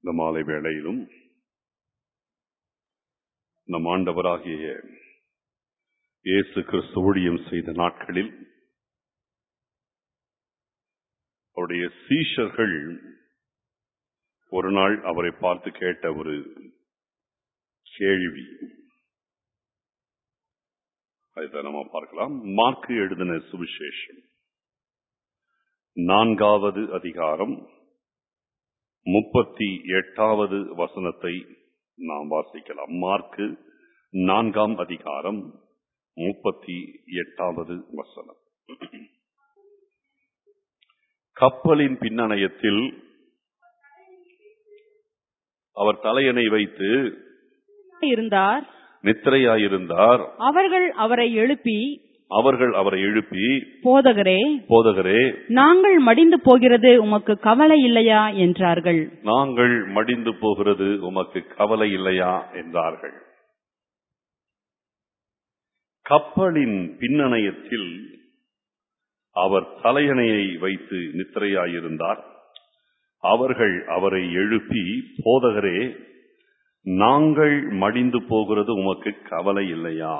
இந்த மாலை வேளையிலும் நம் ஆண்டவராகிய இயேசு கிறிஸ்து ஊழியம் செய்த நாட்களில் அவருடைய சீஷர்கள் ஒரு நாள் அவரை பார்த்து கேட்ட ஒரு கேள்வி அதை நம்ம பார்க்கலாம் மார்க்கு எழுதின சுவிசேஷம் நான்காவது அதிகாரம் முப்பத்தி எட்டாவது வசனத்தை நாம் வாசிக்கலாம் மார்க்கு நான்காம் அதிகாரம் முப்பத்தி எட்டாவது வசனம் கப்பலின் பின்னணையத்தில் அவர் தலையணை வைத்து இருந்தார் நித்திரையாயிருந்தார் அவர்கள் அவரை எழுப்பி அவர்கள் அவரை எழுப்பி போதகரே போதகரே நாங்கள் மடிந்து போகிறது உமக்கு கவலை இல்லையா என்றார்கள் நாங்கள் மடிந்து போகிறது உமக்கு கவலை இல்லையா என்றார்கள் கப்பலின் பின்னணையத்தில் அவர் தலையணையை வைத்து நித்திரையாயிருந்தார் அவர்கள் அவரை எழுப்பி போதகரே நாங்கள் மடிந்து போகிறது உமக்கு கவலை இல்லையா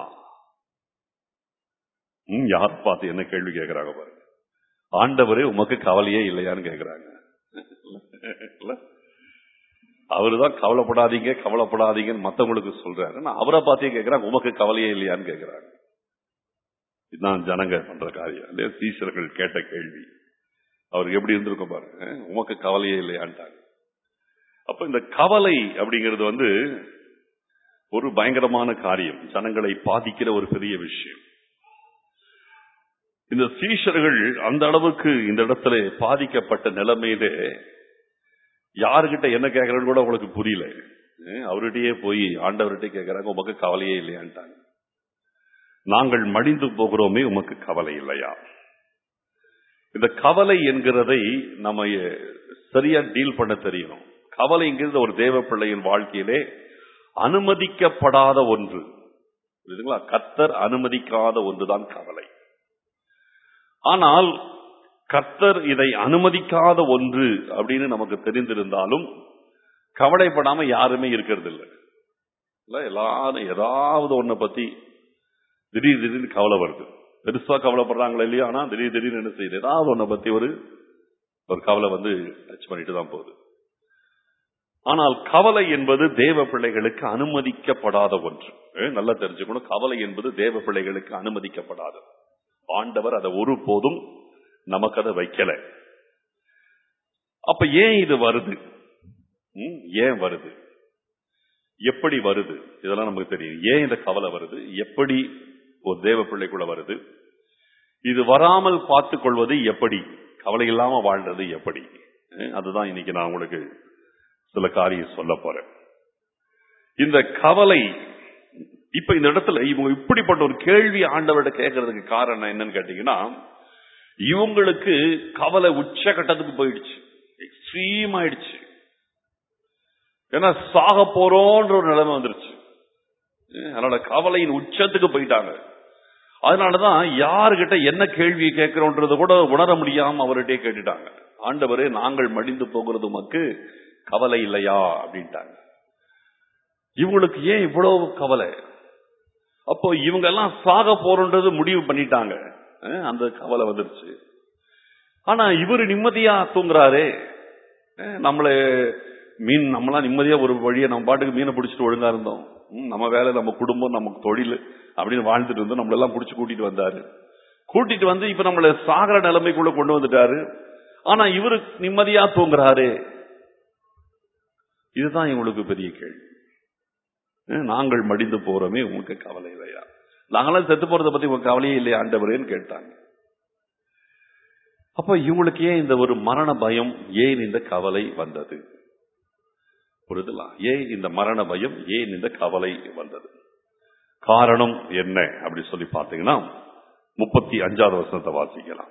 ம், யார் பார்த்து என்ன கேள்வி கேட்கிறாங்க பாருங்க ஆண்டவரே உமக்கு கவலையே இல்லையான்னு கேட்கிறாங்க இல்ல? அவருதான் கவலைப்படாதீங்க கவலைப்படாதீங்கன்னு மத்தவங்களுக்கு சொல்றாரு ஆனா அவரை பார்த்தே கேட்கிறாங்க உமக்கு கவலையே இல்லையான்னு கேட்கிறாங்க இதுதான் ஜனங்க பண்ற காரியம் இல்லையா சீசர்கள் கேட்ட கேள்வி அவருக்கு எப்படி இருந்திருக்கும் பாருங்க உமக்கு கவலையே இல்லையான்ட்டாங்க அப்ப இந்த கவலை அப்படிங்கிறது வந்து ஒரு பயங்கரமான காரியம் ஜனங்களை பாதிக்கிற ஒரு பெரிய விஷயம் இந்த சீஷர்கள் அந்த அளவுக்கு இந்த இடத்துல பாதிக்கப்பட்ட நிலைமையிலே யாருகிட்ட என்ன கேட்கறன்னு கூட அவங்களுக்கு புரியல அஹ் அவர்கிட்டயே போய் ஆண்டவர்கிட்ட கேட்கறாங்க உமக்கு கவலையே இல்லையான்ட்டாங்க நாங்கள் மடிந்து போகிறோமே உமக்கு கவலை இல்லையா இந்த கவலை என்கிறதை நம்ம சரியா டீல் பண்ண தெரியணும் கவலைங்கிறது ஒரு தேவ பிள்ளையின் வாழ்க்கையிலே அனுமதிக்கப்படாத ஒன்று புரியுதுங்களா கர்த்தர் அனுமதிக்காத ஒன்றுதான் கவலை ஆனால் கர்த்தர் இதை அனுமதிக்காத ஒன்று அப்படின்னு நமக்கு தெரிந்திருந்தாலும் கவலைப்படாம யாருமே இருக்கிறது இல்லை இல்ல எல்லாரும் ஏதாவது ஒன்றை பத்தி திடீர் திடீர்னு கவலை வருது பெருசா கவலைப்படுறாங்களா இல்லையா ஆனா திடீர் திடீர்னு என்ன செய்யுது ஏதாவது ஒன்றை பத்தி ஒரு ஒரு கவலை வந்து டச் பண்ணிட்டு தான் போகுது ஆனால் கவலை என்பது தேவ பிள்ளைகளுக்கு அனுமதிக்கப்படாத ஒன்று அஹ் நல்லா தெரிஞ்சுக்கணும் கவலை என்பது தேவ பிள்ளைகளுக்கு அனுமதிக்கப்படாதது ஆண்டவர் அதை ஒருபோதும் நமக்கு அதை வைக்கல அப்ப ஏன் இது வருது ம், ஏன் வருது எப்படி வருது இதெல்லாம் நமக்கு தெரியும் ஏன் இந்த கவலை வருது எப்படி ஒரு தேவ பிள்ளைக்குள்ள வருது இது வராமல் பார்த்துக் கொள்வது எப்படி கவலை இல்லாம வாழ்றது எப்படி அஹ் அதுதான் இன்னைக்கு நான் உங்களுக்கு சில காரியம் சொல்ல போறேன் இந்த கவலை இப்ப இந்த இடத்துல இவங்க இப்படிப்பட்ட ஒரு கேள்வி ஆண்டவர்கிட்ட கேட்கறதுக்கு காரணம் என்னன்னு கேட்டீங்கன்னா இவங்களுக்கு கவலை உச்சகட்டத்துக்கு போயிடுச்சு எக்ஸ்ட்ரீம் ஆயிடுச்சு ஏன்னா சாக போறோன்ற ஒரு நிலைமை வந்துருச்சு அஹ் அதனால கவலையின் உச்சத்துக்கு போயிட்டாங்க அதனாலதான் யாருகிட்ட என்ன கேள்வி கேட்கிறோன்றது கூட உணர முடியாம அவர்கிட்டயே கேட்டுட்டாங்க ஆண்டவரே நாங்கள் மடிந்து போகிறது உமக்கு கவலை இல்லையா அப்படின்ட்டாங்க இவங்களுக்கு ஏன் இவ்வளவு கவலை அப்போ இவங்க எல்லாம் சாக போறோன்றது முடிவு பண்ணிட்டாங்க அஹ் அந்த கவலை வந்துருச்சு ஆனா இவரு நிம்மதியா தூங்குறாரே அஹ் நம்மள மீன் நம்மளாம் நிம்மதியா ஒரு வழியை நம்ம பாட்டுக்கு மீனை பிடிச்சிட்டு ஒழுங்கா இருந்தோம் ம், நம்ம வேலை நம்ம குடும்பம் நமக்கு தொழில் அப்படின்னு வாழ்ந்துட்டு இருந்தோம் நம்மள எல்லாம் பிடிச்சி கூட்டிட்டு வந்தாரு கூட்டிட்டு வந்து இப்ப நம்மள சாகர நிலைமைக்குள்ள கொண்டு வந்துட்டாரு ஆனா இவரு நிம்மதியா தூங்குறாரு இதுதான் இவங்களுக்கு பெரிய கேள்வி அஹ் நாங்கள் மடிந்து போறோமே உங்களுக்கு கவலை இல்லையா நாங்களாம் செத்து போறதை பத்தி உங்களுக்கு கவலையே இல்லையா ஆண்டவரேன்னு கேட்டாங்க அப்ப இவங்களுக்கு ஏன் இந்த ஒரு மரண பயம் ஏன் இந்த கவலை வந்தது புரியுதுங்களா ஏன் இந்த மரண பயம் ஏன் இந்த கவலை வந்தது காரணம் என்ன அப்படி சொல்லி பார்த்தீங்கன்னா முப்பத்தி அஞ்சாவது வசனத்தை வாசிக்கலாம்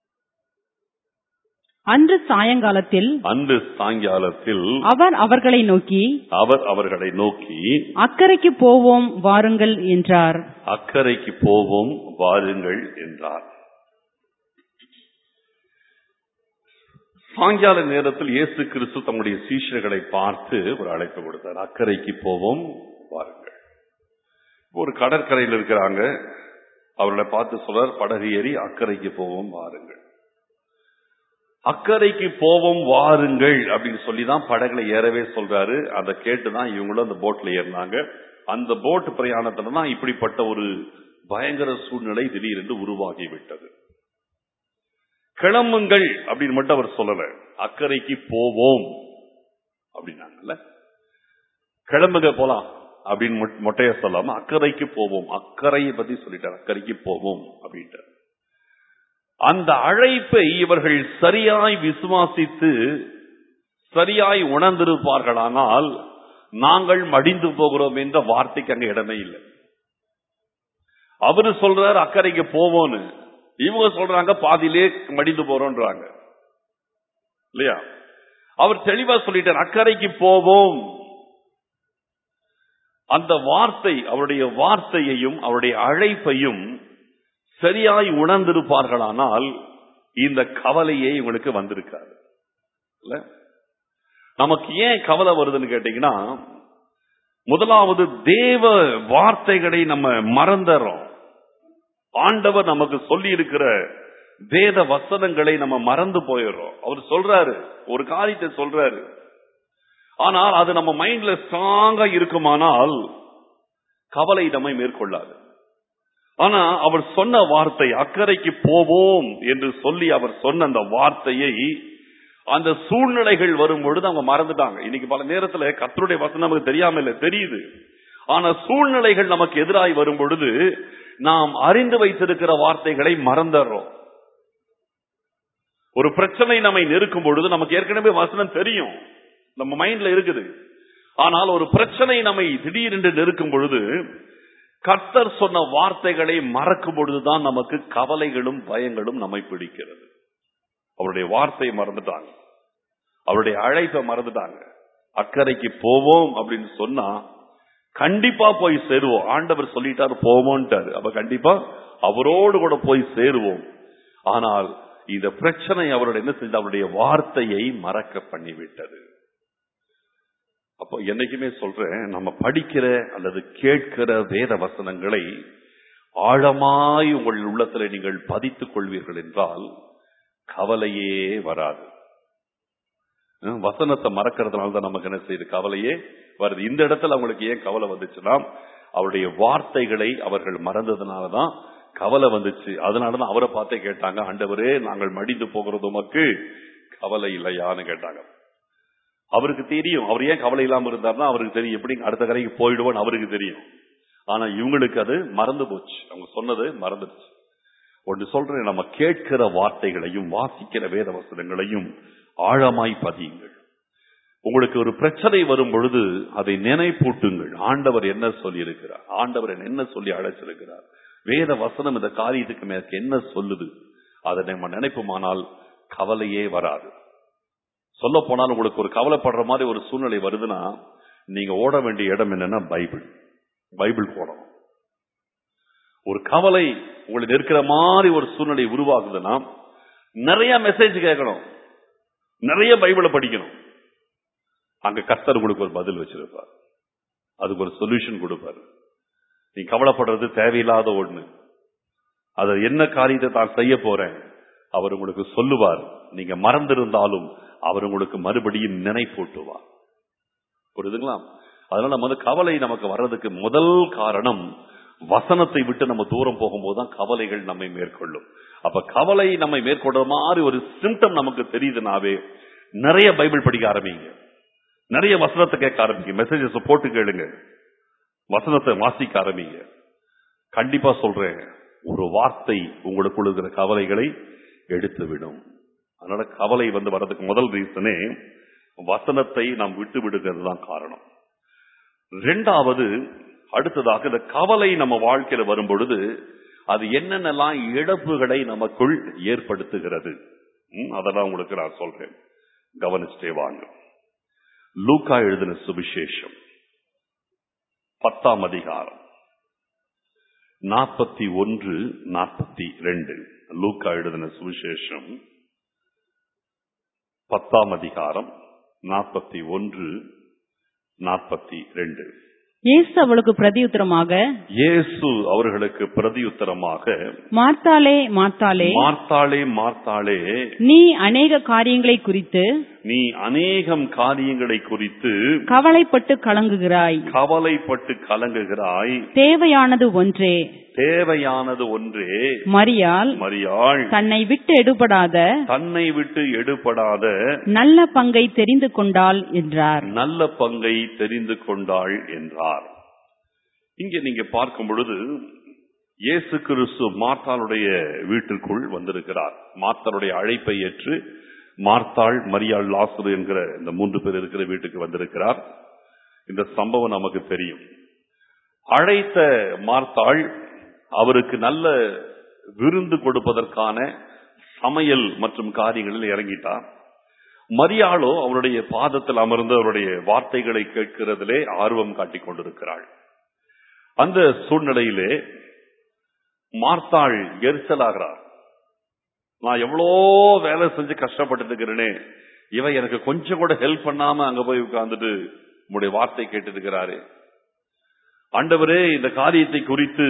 அன்று சாயங்காலத்தில் அன்று சாயங்காலத்தில் அவர் அவர்களை நோக்கி அவர் அவர்களை நோக்கி அக்கறைக்கு போவோம் வாருங்கள் என்றார் அக்கறைக்கு போவோம் வாருங்கள் என்றார் சாயங்கால நேரத்தில் இயேசு கிறிஸ்து தம்முடைய சீஷர்களை பார்த்து ஒரு அழைப்பு கொடுத்தார் அக்கறைக்கு போவோம் வாருங்கள் ஒரு கடற்கரையில் இருக்கிறாங்க அவர்களை பார்த்து சொல்றார் படகு ஏறி அக்கறைக்கு போவோம் வாருங்கள் அக்கறைக்கு போவோம் வாருங்கள் அப்படின்னு சொல்லி தான் படகுல ஏறவே சொல்றாரு அதை கேட்டுதான் இவங்களும் அந்த போட்ல ஏறினாங்க அந்த போட் பிரயாணத்துல தான் இப்படிப்பட்ட ஒரு பயங்கர சூழ்நிலை திடீரென்று உருவாகி விட்டது கிளம்புங்கள் அப்படின்னு மட்டும் அவர் சொல்லல அக்கறைக்கு போவோம் அப்படின்னாங்கல்ல கிளம்புங்க போலாம் அப்படின்னு மொட்- மொட்டைய சொல்லாம அக்கறைக்கு போவோம் அக்கறையை பத்தி சொல்லிட்டார் அக்கறைக்கு போவோம் அப்படின்ட்டு அந்த அழைப்பை இவர்கள் சரியாய் விசுவாசித்து சரியாய் உணர்ந்திருப்பார்களானால் நாங்கள் மடிந்து போகிறோம் என்ற வார்த்தைக்கு அங்க இடமே இல்லை அவரு சொல்றார் அக்கறைக்கு போவோம்னு இவங்க சொல்றாங்க பாதியிலே மடிந்து போறோம்ன்றாங்க இல்லையா அவர் தெளிவா சொல்லிட்டார் அக்கறைக்கு போவோம் அந்த வார்த்தை அவருடைய வார்த்தையையும் அவருடைய அழைப்பையும் சரியாய் உணர்ந்திருப்பார்களானால் இந்த கவலையே இவங்களுக்கு வந்திருக்காது இல்ல நமக்கு ஏன் கவலை வருதுன்னு கேட்டீங்கன்னா முதலாவது தேவ வார்த்தைகளை நம்ம மறந்துறோம் ஆண்டவர் நமக்கு சொல்லி இருக்கிற வேத வசனங்களை நம்ம மறந்து போயிடுறோம் அவர் சொல்றாரு ஒரு காரியத்தை சொல்றாரு ஆனால் அது நம்ம மைண்ட்ல ஸ்ட்ராங்கா இருக்குமானால் கவலை நம்மை மேற்கொள்ளாது ஆனா அவர் சொன்ன வார்த்தை அக்கறைக்கு போவோம் என்று சொல்லி அவர் சொன்ன அந்த வார்த்தையை அந்த சூழ்நிலைகள் வரும் பொழுது அவங்க மறந்துட்டாங்க இன்னைக்கு பல நேரத்துல கத்தருடைய வசனம் நமக்கு தெரியாம இல்ல தெரியுது ஆனா சூழ்நிலைகள் நமக்கு எதிராய் வரும் பொழுது நாம் அறிந்து வைத்திருக்கிற வார்த்தைகளை மறந்துடுறோம் ஒரு பிரச்சனை நம்மை நெருக்கும் பொழுது நமக்கு ஏற்கனவே வசனம் தெரியும் நம்ம மைண்ட்ல இருக்குது ஆனால் ஒரு பிரச்சனை நம்மை திடீரென்று நெருக்கும் பொழுது கர்த்தர் சொன்ன வார்த்தைகளை மறக்கும் பொழுதுதான் நமக்கு கவலைகளும் பயங்களும் நம்மை பிடிக்கிறது அவருடைய வார்த்தையை மறந்துட்டாங்க அவருடைய அழைப்பை மறந்துட்டாங்க அக்கறைக்கு போவோம் அப்படின்னு சொன்னா கண்டிப்பா போய் சேருவோம் ஆண்டவர் சொல்லிட்டாரு போவோம்ட்டாரு அப்ப கண்டிப்பா அவரோடு கூட போய் சேருவோம் ஆனால் இந்த பிரச்சனை அவருடைய என்ன செஞ்சது அவருடைய வார்த்தையை மறக்க பண்ணிவிட்டது அப்போ என்னைக்குமே சொல்றேன் நம்ம படிக்கிற அல்லது கேட்கிற வேத வசனங்களை ஆழமாய் உங்கள் உள்ளத்துல நீங்கள் பதித்துக் கொள்வீர்கள் என்றால் கவலையே வராது ஹம், வசனத்தை மறக்கிறதுனால தான் நமக்கு என்ன செய்யுது கவலையே வருது இந்த இடத்துல அவங்களுக்கு ஏன் கவலை வந்துச்சுன்னா அவருடைய வார்த்தைகளை அவர்கள் மறந்ததுனால தான் கவலை வந்துச்சு அதனாலதான் அவரை பார்த்தே கேட்டாங்க ஆண்டவரே நாங்கள் மடிந்து போகிறது உமக்கு கவலை இல்லையான்னு கேட்டாங்க அவருக்கு தெரியும் அவர் ஏன் கவலை இல்லாம இருந்தார்னா அவருக்கு தெரியும் எப்படி அடுத்த கரைக்கு போயிடுவோன்னு அவருக்கு தெரியும் ஆனா இவங்களுக்கு அது மறந்து போச்சு அவங்க சொன்னது மறந்துடுச்சு ஒன்று சொல்றேன் நம்ம கேட்கிற வார்த்தைகளையும் வாசிக்கிற வேத வசனங்களையும் ஆழமாய் பதியுங்கள் உங்களுக்கு ஒரு பிரச்சனை வரும் பொழுது அதை நினைப்பூட்டுங்கள் ஆண்டவர் என்ன சொல்லி இருக்கிறார் ஆண்டவர் என்ன சொல்லி அழைச்சிருக்கிறார் வேத வசனம் இந்த காரியத்துக்கு மேற்கு என்ன சொல்லுது அதை நம்ம நினைப்போமானால் கவலையே வராது சொல்ல போனால் உங்களுக்கு ஒரு கவலைப்படுற மாதிரி ஒரு சூழ்நிலை வருதுன்னா நீங்க ஓட வேண்டிய இடம் என்னன்னா பைபிள் பைபிள் போடணும் ஒரு கவலை உங்களுக்கு இருக்கிற மாதிரி ஒரு சூழ்நிலை உருவாகுதுன்னா நிறைய மெசேஜ் கேட்கணும் நிறைய பைபிளை படிக்கணும் அங்க கர்த்தர் உங்களுக்கு ஒரு பதில் வச்சிருப்பார் அதுக்கு ஒரு சொல்யூஷன் கொடுப்பார் நீ கவலைப்படுறது தேவையில்லாத ஒண்ணு அது என்ன காரியத்தை தான் செய்ய போறேன் அவர் உங்களுக்கு சொல்லுவார் நீங்க மறந்திருந்தாலும் அவர் உங்களுக்கு மறுபடியும் நினைப்பூட்டுவார் புரியுதுங்களா அதனால நம்ம வந்து கவலை நமக்கு வர்றதுக்கு முதல் காரணம் வசனத்தை விட்டு நம்ம தூரம் போகும்போது தான் கவலைகள் நம்மை மேற்கொள்ளும் அப்ப கவலை நம்மை மேற்கொள்ற மாதிரி ஒரு சிம்டம் நமக்கு தெரியுதுனாவே நிறைய பைபிள் படிக்க ஆரம்பிங்க நிறைய வசனத்தை கேட்க ஆரம்பிங்க மெசேஜஸ் போட்டு கேளுங்க வசனத்தை வாசிக்க ஆரம்பிங்க கண்டிப்பா சொல்றேன் ஒரு வார்த்தை உங்களுக்குள்ள இருக்கிற கவலைகளை எடுத்து விடும் அதனால கவலை வந்து வர்றதுக்கு முதல் ரீசனே வசனத்தை நாம் விட்டு விடுகிறது தான் காரணம் ரெண்டாவது அடுத்ததாக இந்த கவலை நம்ம வாழ்க்கையில வரும் பொழுது அது என்னென்னலாம் இழப்புகளை நமக்குள் ஏற்படுத்துகிறது ம், அதெல்லாம் உங்களுக்கு நான் சொல்றேன் கவனிச்சுட்டே வாங்க லூக்கா எழுதின சுவிசேஷம் பத்தாம் அதிகாரம் நாற்பத்தி ஒன்று நாற்பத்தி ரெண்டு லூக்கா எழுதின சுவிசேஷம் பத்தாம் அதிகாரம் நாற்பத்தி ஒன்று நாற்பத்தி ரெண்டு இயேசு அவளுக்கு பிரதியுத்தரமாக இயேசு அவர்களுக்கு பிரதியுத்தரமாக மார்த்தாளே மார்த்தாளே மார்த்தாளே மார்த்தாளே நீ அநேக காரியங்களை குறித்து நீ அநேகம் காரியங்களை குறித்து கவலைப்பட்டு கலங்குகிறாய் கவலைப்பட்டு கலங்குகிறாய் தேவையானது ஒன்றே தேவையானது ஒன்றே மரியாள் மரியாள் தன்னை விட்டு எடுபடாத தன்னை விட்டு எடுபடாத நல்ல பங்கை தெரிந்து கொண்டாள் என்றார் நல்ல பங்கை தெரிந்து கொண்டாள் என்றார் இங்கே நீங்க பார்க்கும் பொழுது இயேசு கிறிஸ்து மார்த்தாளுடைய வீட்டிற்குள் வந்திருக்கிறார் மார்த்தாளுடைய அழைப்பை ஏற்று மார்த்தாள் மரியாள் லாசுரு என்கிற இந்த மூன்று பேர் இருக்கிற வீட்டுக்கு வந்திருக்கிறார் இந்த சம்பவம் நமக்கு தெரியும் அழைத்த மார்த்தாள் அவருக்கு நல்ல விருந்து கொடுப்பதற்கான சமையல் மற்றும் காரியங்களில் இறங்கிட்டார் மரியாளோ அவருடைய பாதத்தில் அமர்ந்து அவருடைய வார்த்தைகளை கேட்கிறதிலே ஆர்வம் காட்டிக் கொண்டிருக்கிறாள் அந்த சூழ்நிலையிலே மார்த்தாள் எரிச்சலாகிறார் நான் எவ்வளோ வேலை செஞ்சு கஷ்டப்பட்டு இருக்கிறேனே இவன் எனக்கு கொஞ்சம் கூட ஹெல்ப் பண்ணாம அங்க போய் உட்கார்ந்துட்டு உங்களுடைய வார்த்தை கேட்டு இருக்கிறாரு ஆண்டவரே இந்த காரியத்தை குறித்து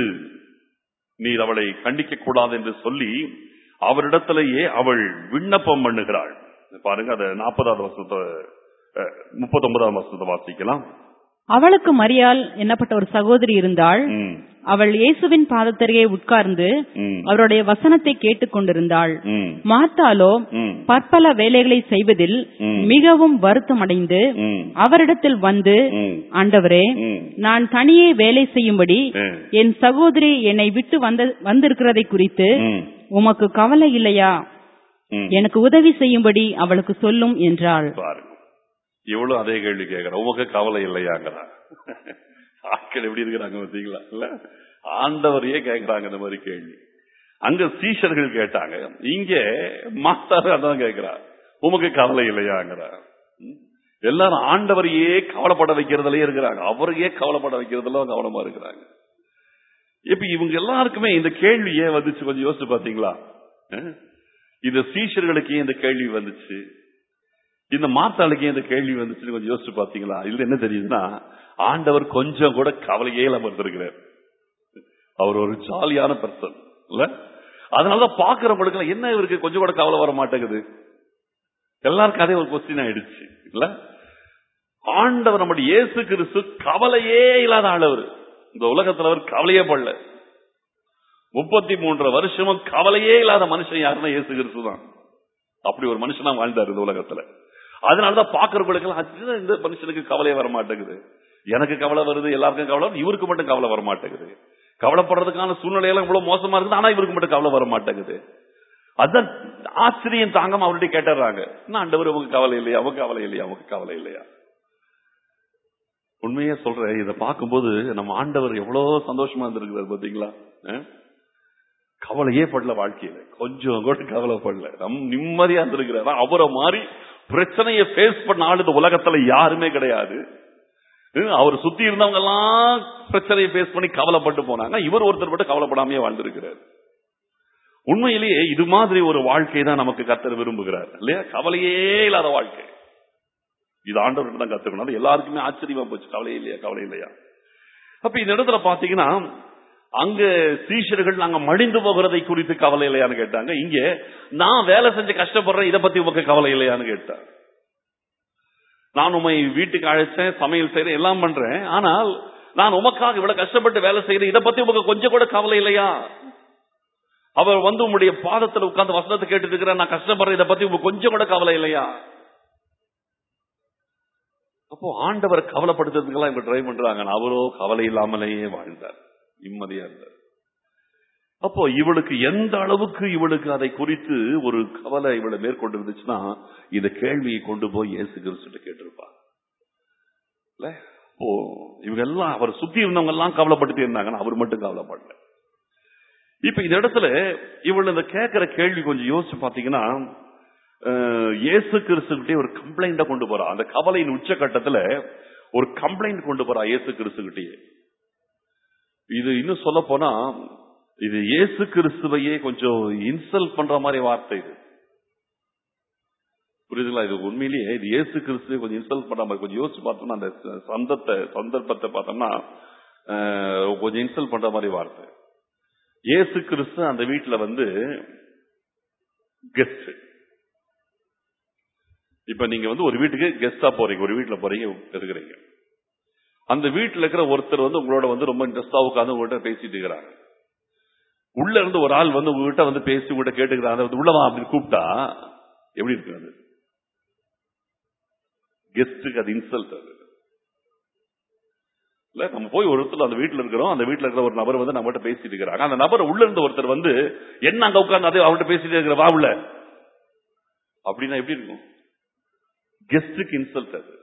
நீர் அவளை கண்டிக்க கூடாது என்று சொல்லி அவரிடத்திலேயே அவள் விண்ணப்பம் பண்ணுகிறாள் பாருங்க அதை நாற்பதாவது வருஷத்தை முப்பத்தி ஒன்பதாம் வருஷத்தை வாசிக்கலாம் அவளுக்கு மரியாள் என்னப்பட்ட ஒரு சகோதரி இருந்தாள் ம், அவள் இயேசுவின் பாதத்தருகே உட்கார்ந்து ம், அவருடைய வசனத்தை கேட்டுக் கொண்டிருந்தாள் ம், மார்த்தாலோ ம், பற்பல வேலைகளை செய்வதில் ம். மிகவும் வருத்தமடைந்து ம், அவரிடத்தில் வந்து ம், ஆண்டவரே ம், நான் தனியே வேலை செய்யும்படி ம், என் சகோதரி என்னை விட்டு வந்த வந்திருக்கிறதை குறித்து ம், உமக்கு கவலை இல்லையா ம். எனக்கு உதவி செய்யும்படி அவளுக்கு சொல்லும் என்றாள் பாருங்க இவ்வளவு அதே கேள்வி கேட்கிற உமக்கு கவலை இல்லையாங்கிறா ஆட்கள் எப்படி இருக்கிறாங்க பார்த்தீங்களா இல்ல ஆண்டவரையே கேட்கிறாங்க இந்த மாதிரி கேள்வி அங்க சீஷர்கள் கேட்டாங்க இங்க மாஸ்டர் அதான் கேட்கிறா உமக்கு கவலை இல்லையாங்கிறா ம். எல்லாரும் ஆண்டவரையே கவலைப்பட வைக்கிறதுலயே இருக்கிறாங்க அவரையே கவலைப்பட வைக்கிறதுல கவனமா இருக்கிறாங்க இப்ப இவங்க எல்லாருக்குமே இந்த கேள்வி ஏன் வந்துச்சு கொஞ்சம் யோசிச்சு பாத்தீங்களா அஹ்? இந்த சீஷர்களுக்கு ஏன் இந்த கேள்வி வந்துச்சு இந்த மாத்தாளுக்கு ஏன் இந்த கேள்வி வந்துச்சுன்னு கொஞ்சம் யோசிச்சு பாத்தீங்களா இதுல என்ன தெரியுதுன்னா ஆண்டவர் கொஞ்சம் கூட கவலையே இல்லாம இருந்திருக்கிறார் அவர் ஒரு ஜாலியான பர்சன் இல்ல அதனாலதான் பாக்குறவங்களுக்கு என்ன இவருக்கு கொஞ்சம் கூட கவலை வர மாட்டேங்குது எல்லாருக்கும் அதே ஒரு கொஸ்டின் ஆயிடுச்சு இல்ல ஆண்டவர் நம்முடைய இயேசு கிறிஸ்து கவலையே இல்லாத ஆளவர் இந்த உலகத்துல அவர் கவலையே படல முப்பத்தி மூன்று வருஷமும் கவலையே இல்லாத மனுஷன் யாருன்னா இயேசு கிறிஸ்து தான் அப்படி ஒரு மனுஷனா வாழ்ந்தார் இந்த உலகத்துல அதனாலதான் பாக்குறவங்களுக்கு எல்லாம் "அச்சோ, இந்த மனுஷனுக்கு கவலையே வர மாட்டேங்குது எனக்கு கவலை வருது எல்லாருக்கும் கவலை வருது இவருக்கு மட்டும் கவலை வர மாட்டேங்குது கவலைப்படுறதுக்கான சூழ்நிலையெல்லாம் இவ்வளவு மோசமா இருக்குது ஆனா இவருக்கு மட்டும் கவலை வர மாட்டேங்குது அதான் ஆச்சரியம் தாங்காம அவர்கிட்ட கேட்டுறாங்க என்ன ஆண்டவர் உங்க கவலை இல்லையா அவங்க கவலை இல்லையா அவங்க கவலை இல்லையா உண்மையே சொல்றேன் இதை பார்க்கும்போது நம்ம ஆண்டவர் எவ்வளவு சந்தோஷமா இருந்திருக்கிறார் பாத்தீங்களா அஹ்? கவலையே படல வாழ்க்கையில கொஞ்சம் கூட கவலைப்படல நம் நிம்மதியா இருந்திருக்கிறார் அவரை மாதிரி பிரச்சனையை ஃபேஸ் பண்ண ஆள் இந்த உலகத்துல யாருமே கிடையாது ஹம், அவர் சுத்தி இருந்தவங்க எல்லாம் பிரச்சனையை ஃபேஸ் பண்ணி கவலைப்பட்டு போனாங்க இவர் ஒருத்தர் மட்டும் கவலைப்படாமையே வாழ்ந்திருக்கிறார் உண்மையிலேயே இது மாதிரி ஒரு வாழ்க்கை தான் நமக்கு கத்தர் விரும்புகிறார் இல்லையா கவலையே இல்லாத வாழ்க்கை இது ஆண்டவர்கிட்ட தான் கத்துக்கணும் அது எல்லாருக்குமே ஆச்சரியமா போச்சு கவலை இல்லையா கவலை இல்லையா அப்ப இந்த இடத்துல பாத்தீங்கன்னா அங்க சீஷர்கள் நாங்க மடிந்து போகிறதை குறித்து கவலை இல்லையான்னு கேட்டாங்க இங்க நான் வேலை செஞ்சு கஷ்டப்படுறேன் இதை பத்தி உமக்கு கவலை இல்லையான்னு கேட்டார் நான் உமை வீட்டுக்கு அழைச்சேன் சமையல் செய்யறேன் எல்லாம் பண்றேன் ஆனால் நான் உமக்காக இவ்வளவு கஷ்டப்பட்டு வேலை செய்யறேன் இதை பத்தி உமக்கு கொஞ்சம் கூட கவலை இல்லையா அவர் வந்து உங்களுடைய பாதத்துல உட்கார்ந்து வசனத்தை கேட்டுட்டு இருக்கிற நான் கஷ்டப்படுறேன் இதை பத்தி உங்களுக்கு கொஞ்சம் கூட கவலை இல்லையா அப்போ ஆண்டவர் கவலைப்படுத்துறதுக்கெல்லாம் இவங்க ட்ரை பண்றாங்க ஆனா அவரோ கவலை இல்லாமலேயே வாழ்ந்தார் நிம்மதியா இருந்தார் அப்போ இவளுக்கு எந்த அளவுக்கு இவளுக்கு அதை குறித்து ஒரு கவலை இவளை மேற்கொண்டு இருந்துச்சுன்னா இந்த கேள்வியை கொண்டு போய் இயேசு கிறிஸ்துட்ட கேட்டிருப்பா இல்ல அப்போ இவங்க எல்லாம் அவர் சுத்தி இருந்தவங்க எல்லாம் கவலைப்படுத்தி இருந்தாங்கன்னா அவர் மட்டும் கவலைப்படல இப்ப இந்த இடத்துல இவள் இந்த கேட்கிற கேள்வி கொஞ்சம் யோசிச்சு பாத்தீங்கன்னா அஹ், இயேசு கிறிஸ்துகிட்டே ஒரு கம்ப்ளைண்ட கொண்டு போறா அந்த கவலையின் உச்சகட்டத்துல ஒரு கம்ப்ளைண்ட் கொண்டு போறா இயேசு கிறிஸ்துகிட்டயே இது இன்னும் சொல்ல போனா இது இயேசு கிறிஸ்துவையே கொஞ்சம் இன்சல்ட் பண்ற மாதிரி வார்த்தை இது புரியுதுங்களா இது உண்மையிலேயே இது இயேசு கிறிஸ்து கொஞ்சம் இன்சல்ட் பண்ணாம கொஞ்சம் யோசிச்சு பார்த்தோம்னா அந்த ச- சந்தத்தை சந்தர்ப்பத்தை பார்த்தோம்னா அஹ், கொஞ்சம் இன்சல்ட் பண்ற மாதிரி வார்த்தை இயேசு கிறிஸ்து அந்த வீட்டுல வந்து கெஸ்ட் இப்ப நீங்க வந்து ஒரு வீட்டுக்கு கெஸ்டா போறீங்க ஒரு வீட்டுல போறீங்க இருக்கிறீங்க அந்த வீட்டுல இருக்கிற ஒருத்தர் வந்து உங்களோட வந்து ரொம்ப இன்ட்ரெஸ்டா உட்காந்து உங்கள்கிட்ட பேசிட்டு இருக்கிறாங்க உள்ள இருந்து ஒரு ஆள் வந்து உங்ககிட்ட வந்து பேசி உங்ககிட்ட கேட்டுக்கிறாங்க வந்து உள்ளவா அப்படின்னு கூப்பிட்டா எப்படி இருக்கு அது கெஸ்ட்டுக்கு அது இன்சல்ட் அது இல்ல நம்ம போய் ஒரு இடத்துல அந்த வீட்டுல இருக்கிறோம் அந்த வீட்டுல இருக்கிற ஒரு நபர் வந்து நம்மகிட்ட பேசிட்டு இருக்கிறாங்க அந்த நபர் உள்ள இருந்த ஒருத்தர் வந்து என்ன அங்க உட்கார்ந்து அதே அவர்கிட்ட பேசிட்டு இருக்கிற வா உள்ள அப்படின்னா எப்படி இருக்கும் கெஸ்டுக்கு இன்சல்ட் அது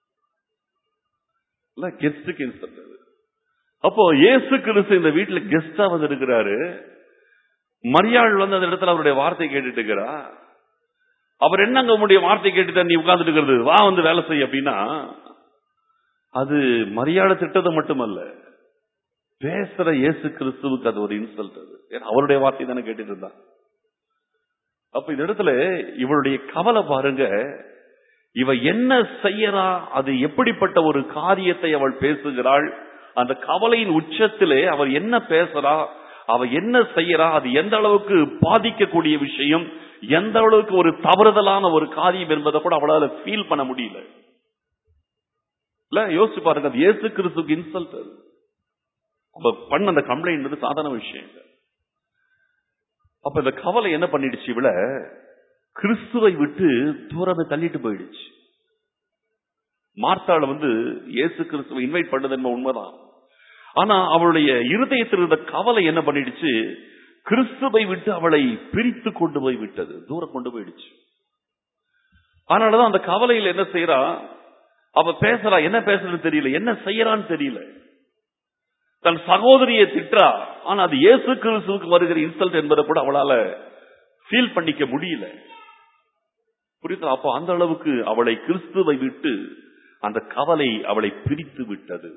இல்ல கெஸ்டுக்கு இன்சல்ட் அது அப்போ இயேசு கிறிஸ்து இந்த வீட்டுல கெஸ்டா வந்து இருக்கிறாரு மரியாள் வந்து அந்த இடத்துல அவருடைய வார்த்தை கேட்டுட்டு இருக்கிறா அவர் என்னங்க உங்களுடைய வார்த்தை கேட்டுட்டு நீ உட்கார்ந்துட்டு இருக்கிறது வா வந்து வேலை செய் அப்படின்னா அது மரியாதை திட்டது மட்டுமல்ல பேசுற இயேசு கிறிஸ்துவுக்கு அது ஒரு இன்சல்ட் அது ஏன்னா அவருடைய வார்த்தை தானே கேட்டுட்டு இருந்தான் அப்ப இந்த இடத்துல இவளுடைய கவலை பாருங்க இவ என்ன செய்யறா அது எப்படிப்பட்ட ஒரு காரியத்தை அவள் பேசுகிறாள் அந்த கவலையின் உச்சத்திலே அவர் என்ன பேசுறா அவ என்ன செய்யறா அது எந்த அளவுக்கு பாதிக்கக்கூடிய விஷயம் எந்த அளவுக்கு ஒரு தவறுதலான ஒரு காரியம் என்பதை கூட அவளால ஃபீல் பண்ண முடியல இல்ல யோசிச்சு பாருங்க அது இயேசு கிறிஸ்துக்கு இன்சல்ட் அது அவ பண்ண அந்த கம்ப்ளைண்ட் சாதாரண விஷயம் இல்ல அப்ப இந்த கவலை என்ன பண்ணிடுச்சு இவள கிறிஸ்துவை விட்டு தூரமே தள்ளிட்டு போயிடுச்சு மார்த்தாள் வந்து இயேசு கிறிஸ்துவை இன்வைட் பண்ணது என்ன உண்மைதான் ஆனா அவளுடைய இருதயத்தில் இருந்த கவலை என்ன பண்ணிடுச்சு கிறிஸ்துவை விட்டு அவளை பிரித்து கொண்டு போய் விட்டது தூரம் கொண்டு போயிடுச்சு அதனாலதான் அந்த கவலையில் என்ன செய்யறா அவ பேசுறா என்ன பேசுறதுன்னு தெரியல என்ன செய்யறான்னு தெரியல தன் சகோதரியை திட்டா ஆனா அது இயேசு கிறிஸ்துவுக்கு வருகிற இன்சல்ட் என்பதை கூட அவளால ஃபீல் பண்ணிக்க முடியல புரியுதா அப்போ அந்த அளவுக்கு அவளை கிறிஸ்துவை விட்டு அந்த கவலை அவளை பிரித்து விட்டது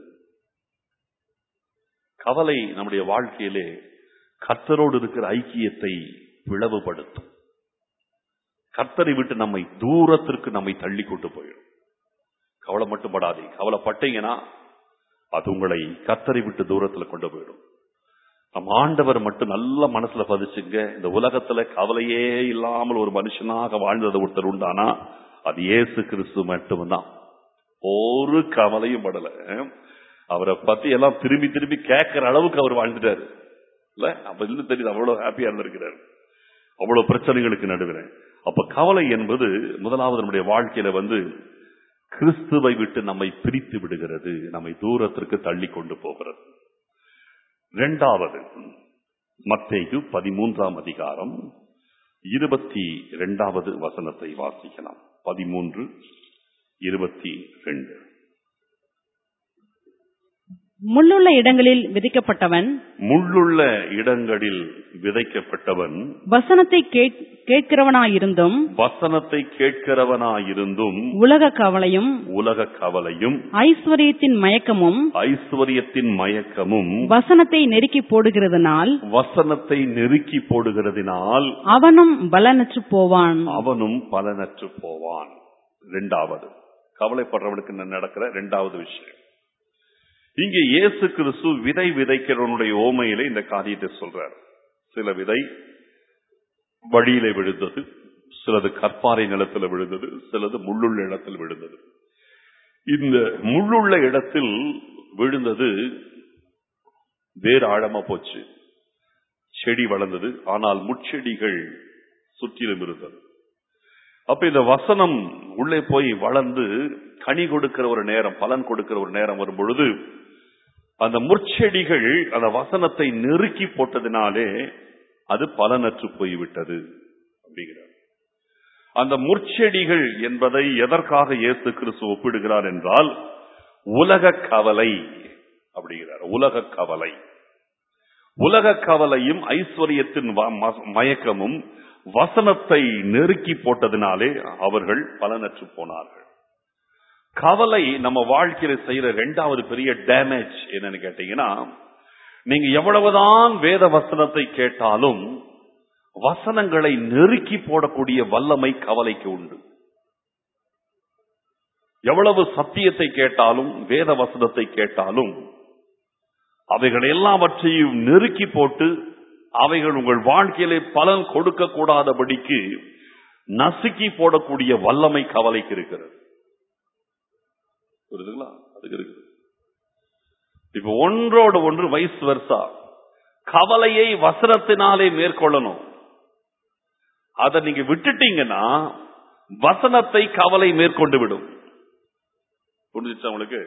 கவலை நம்முடைய வாழ்க்கையிலே கர்த்தரோடு இருக்கிற ஐக்கியத்தை பிளவுபடுத்தும் கர்த்தரை விட்டு நம்மை தூரத்திற்கு நம்மை தள்ளி கொண்டு போயிடும் கவலை மட்டும் படாதே கவலைப்பட்டீங்கன்னா அது உங்களை கர்த்தரை விட்டு தூரத்துல கொண்டு போயிடும் நம் ஆண்டவர் மட்டும் நல்ல மனசுல பதிச்சுங்க இந்த உலகத்துல கவலையே இல்லாமல் ஒரு மனுஷனாக வாழ்ந்தது ஒருத்தர் உண்டானா அது இயேசு கிறிஸ்து மட்டும்தான் ஒரு கவலையும் படல அவரை பத்தி எல்லாம் திரும்பி திரும்பி கேட்கிற அளவுக்கு அவர் வாழ்ந்துட்டாரு இல்ல அப்ப இன்னும் தெரியுது அவ்வளவு ஹாப்பியா இருந்திருக்கிறார் அவ்வளவு பிரச்சனைகளுக்கு நடுவில் அப்ப கவலை என்பது முதலாவது நம்முடைய வாழ்க்கையில வந்து கிறிஸ்துவை விட்டு நம்மை பிரித்து விடுகிறது நம்மை தூரத்திற்கு தள்ளி கொண்டு போகிறது இரண்டாவது மத்தேயு பதிமூன்றாம் அதிகாரம் இருபத்தி இரண்டாவது வசனத்தை வாசிக்கலாம் பதிமூன்று இருபத்தி ரெண்டு முள்ளுள்ள இடங்களில் விதிக்கப்பட்டவன் முள்ளுள்ள இடங்களில் விதைக்கப்பட்டவன் வசனத்தை கேட்- கேட்கிறவனாயிருந்தும் வசனத்தை கேட்கிறவனாயிருந்தும் உலக கவலையும் உலக கவலையும் ஐஸ்வர்யத்தின் மயக்கமும் ஐஸ்வர்யத்தின் மயக்கமும் வசனத்தை நெருக்கி போடுகிறதுனால் வசனத்தை நெருக்கி போடுகிறதினால் அவனும் பலனற்று போவான் அவனும் பலனற்று போவான் இரண்டாவது கவலைப்படுறவனுக்கு ந- நடக்கிற இரண்டாவது விஷயம் இங்கே இயேசு கிறிஸ்து விதை விதைக்கிறவனுடைய ஓமையிலே இந்த காரியத்தை சொல்றார் சில விதை வழியிலே விழுந்தது சிலது கற்பாறை நிலத்தில் விழுந்தது சிலது முள்ளுள்ள இடத்தில் விழுந்தது இந்த முள்ளுள்ள இடத்தில் விழுந்தது வேறு ஆழமா போச்சு செடி வளர்ந்தது ஆனால் முட்செடிகள் சுற்றிலும் இருந்தது அப்ப இந்த வசனம் உள்ளே போய் வளர்ந்து கனி கொடுக்கிற ஒரு நேரம் பலன் கொடுக்கிற ஒரு நேரம் வரும் பொழுது அந்த முற்செடிகள் அந்த வசனத்தை நெருக்கி போட்டதினாலே அது பலனற்று போய்விட்டது அப்படிங்கிறார் அந்த முற்செடிகள் என்பதை எதற்காக இயேசு கிறிஸ்து ஒப்பிடுகிறார் என்றால் உலக கவலை அப்படிங்கிறார் உலக கவலை உலக கவலையும் ஐஸ்வர்யத்தின் வ- ம- மயக்கமும் வசனத்தை நெருக்கி போட்டதினாலே அவர்கள் பலனற்று போனார்கள் கவலை நம்ம வாழ்க்கையில செய்யற இரண்டாவது பெரிய டேமேஜ் என்னன்னு கேட்டீங்கன்னா நீங்க எவ்வளவுதான் வேத வசனத்தை கேட்டாலும் வசனங்களை நெருக்கி போடக்கூடிய வல்லமை கவலைக்கு உண்டு எவ்வளவு சத்தியத்தை கேட்டாலும் வேத வசனத்தை கேட்டாலும் அவைகள் எல்லாவற்றையும் நெருக்கி போட்டு அவைகள் உங்கள் வாழ்க்கையிலே பலன் கொடுக்க கூடாதபடிக்கு நசுக்கி போடக்கூடிய வல்லமை கவலைக்கு இருக்கிறது புரியுதுங்களா அதுக்கு இருக்குது இப்ப ஒன்றோடு ஒன்று வயசு வருஷா கவலையை வசனத்தினாலே மேற்கொள்ளணும் அதை நீங்க விட்டுட்டீங்கன்னா வசனத்தை கவலை மேற்கொண்டு விடும் புரிஞ்சுச்சா உங்களுக்கு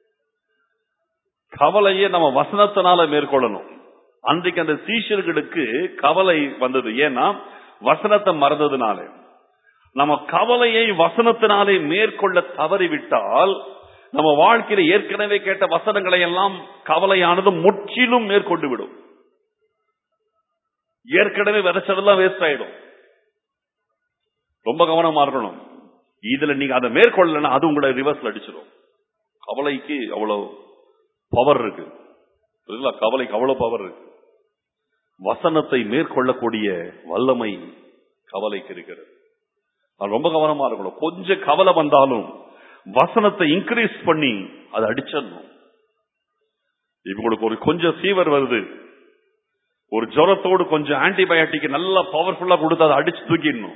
கவலையை நம்ம வசனத்தினால மேற்கொள்ளணும் அன்றைக்கு அந்த சீஷர்களுக்கு கவலை வந்தது ஏன்னா வசனத்தை மறந்ததுனால நம்ம கவலையை வசனத்தினாலே மேற்கொள்ள தவறிவிட்டால் நம்ம வாழ்க்கையில ஏற்கனவே கேட்ட வசனங்களை எல்லாம் கவலையானது முற்றிலும் மேற்கொண்டு விடும் ஏற்கனவே விதைச்சதெல்லாம் வேஸ்ட் ஆயிடும் ரொம்ப கவனமா இருக்கணும் இதுல நீங்க அதை மேற்கொள்ளலன்னா அது உங்களை ரிவர்ஸ்ல அடிச்சிடும் கவலைக்கு அவ்வளவு பவர் இருக்கு புரியுதுங்களா? கவலைக்கு அவ்வளவு பவர் இருக்கு வசனத்தை மேற்கொள்ளக்கூடிய வல்லமை கவலைக்கு இருக்கிறது அது ரொம்ப கவனமா இருக்கணும் கொஞ்சம் கவலை வந்தாலும் வசனத்தை இன்க்ரீஸ் பண்ணி அதை அடிச்சிடணும் இப்ப உங்களுக்கு ஒரு கொஞ்சம் ஃபீவர் வருது ஒரு ஜுரத்தோடு கொஞ்சம் ஆன்டிபயோட்டிக் நல்லா பவர்ஃபுல்லா கொடுத்து அதை அடிச்சு தூக்கிடணும்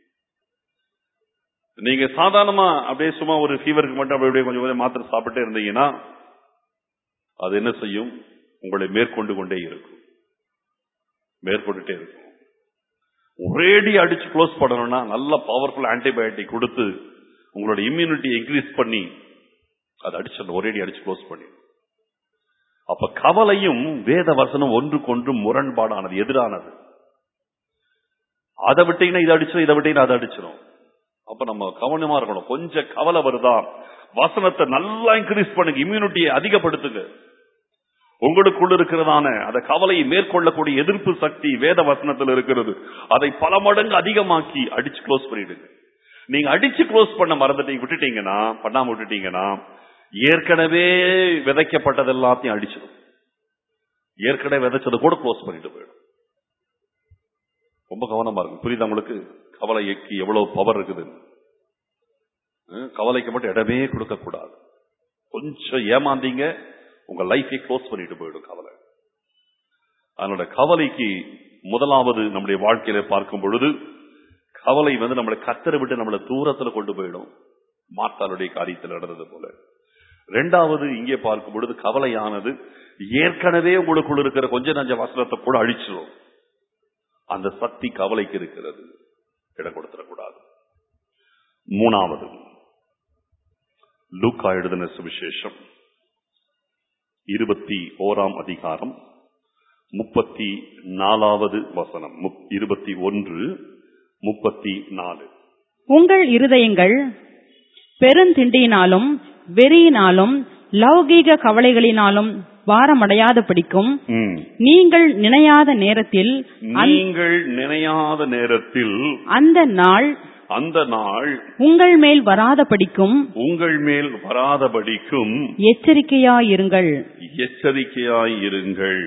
நீங்க சாதாரணமா அப்படியே சும்மா ஒரு ஃபீவருக்கு மட்டும் அப்படியே கொஞ்சம் கொஞ்சம் மாத்திரை சாப்பிட்டே இருந்தீங்கன்னா அது என்ன செய்யும் உங்களை மேற்கொண்டு கொண்டே இருக்கும் மேற்கொண்டுட்டே இருக்கும் ஒரேடி அடிச்சு க்ளோஸ் பண்ணணும்னா நல்ல பவர்ஃபுல் ஆன்டிபயோட்டிக் கொடுத்து உங்களோட இம்யூனிட்டி இன்க்ரீஸ் பண்ணி அதை அடிச்சிடணும் ஒரேடி அடிச்சு க்ளோஸ் பண்ணி அப்ப கவலையும் வேத வசனம் ஒன்றுக்கொன்று முரண்பாடானது எதிரானது அதை விட்டீங்கன்னா இதை அடிச்சிடும் இதை விட்டீங்கன்னா அதை அடிச்சிடும் அப்ப நம்ம கவனமா இருக்கணும் கொஞ்சம் கவலை வருதா வசனத்தை நல்லா இன்க்ரீஸ் பண்ணுங்க இம்யூனிட்டியை அதிகப்படுத்துங்க உங்களுக்குள்ள இருக்கிறதான அந்த கவலையை மேற்கொள்ளக்கூடிய எதிர்ப்பு சக்தி வேத வசனத்தில் இருக்கிறது அதை பல மடங்கு அதிகமாக்கி அடிச்சு க்ளோஸ் பண்ணிடுங்க நீங்க அடிச்சு க்ளோஸ் பண்ண மறந்துட்டீங்க விட்டுட்டீங்கன்னா பண்ணாம விட்டுட்டீங்கன்னா ஏற்கனவே விதைக்கப்பட்டது எல்லாத்தையும் அடிச்சிடும் ஏற்கனவே விதைச்சதை கூட க்ளோஸ் பண்ணிட்டு போயிடும் ரொம்ப கவனமா இருக்கும் புரியுதா உங்களுக்கு கவலைக்கு எவ்வளவு பவர் இருக்குது ஹம், கவலைக்கு மட்டும் இடமே கொடுக்க கூடாது கொஞ்சம் ஏமாந்தீங்க உங்க லைஃபை க்ளோஸ் பண்ணிட்டு போயிடும் கவலை அதனோட கவலைக்கு முதலாவது நம்முடைய வாழ்க்கையில பார்க்கும் பொழுது கவலை வந்து நம்மளை கத்தரை விட்டு நம்மளை தூரத்துல கொண்டு போயிடும் மாத்தாளுடைய காரியத்தில் நடந்தது போல ரெண்டாவது இங்கே பார்க்கும் பொழுது கவலையானது ஏற்கனவே உங்களுக்குள்ள இருக்கிற கொஞ்ச நஞ்ச வசனத்தை கூட அழிச்சிடும் அந்த சக்தி கவலைக்கு இருக்கிறது இடம் கொடுத்துடக்கூடாது மூணாவது லூக்கா எழுதின சுவிசேஷம் இருபத்தி ஓராம் அதிகாரம் முப்பத்தி நாலாவது வசனம் முப்- இருபத்தி ஒன்று முப்பத்தி நாலு உங்கள் இருதயங்கள் பெருந்திண்டியினாலும் வெறியினாலும் லௌகீக கவலைகளினாலும் பாரமடையாத படிக்கும் ம். நீங்கள் நினையாத நேரத்தில் அந்த- நீங்கள் நினையாத நேரத்தில் அந்த நாள் அந்த நாள் உங்கள் மேல் வராத படிக்கும் உங்கள் மேல் வராதபடிக்கும் எச்சரிக்கையாயிருங்கள் எச்சரிக்கையாய் இருங்கள்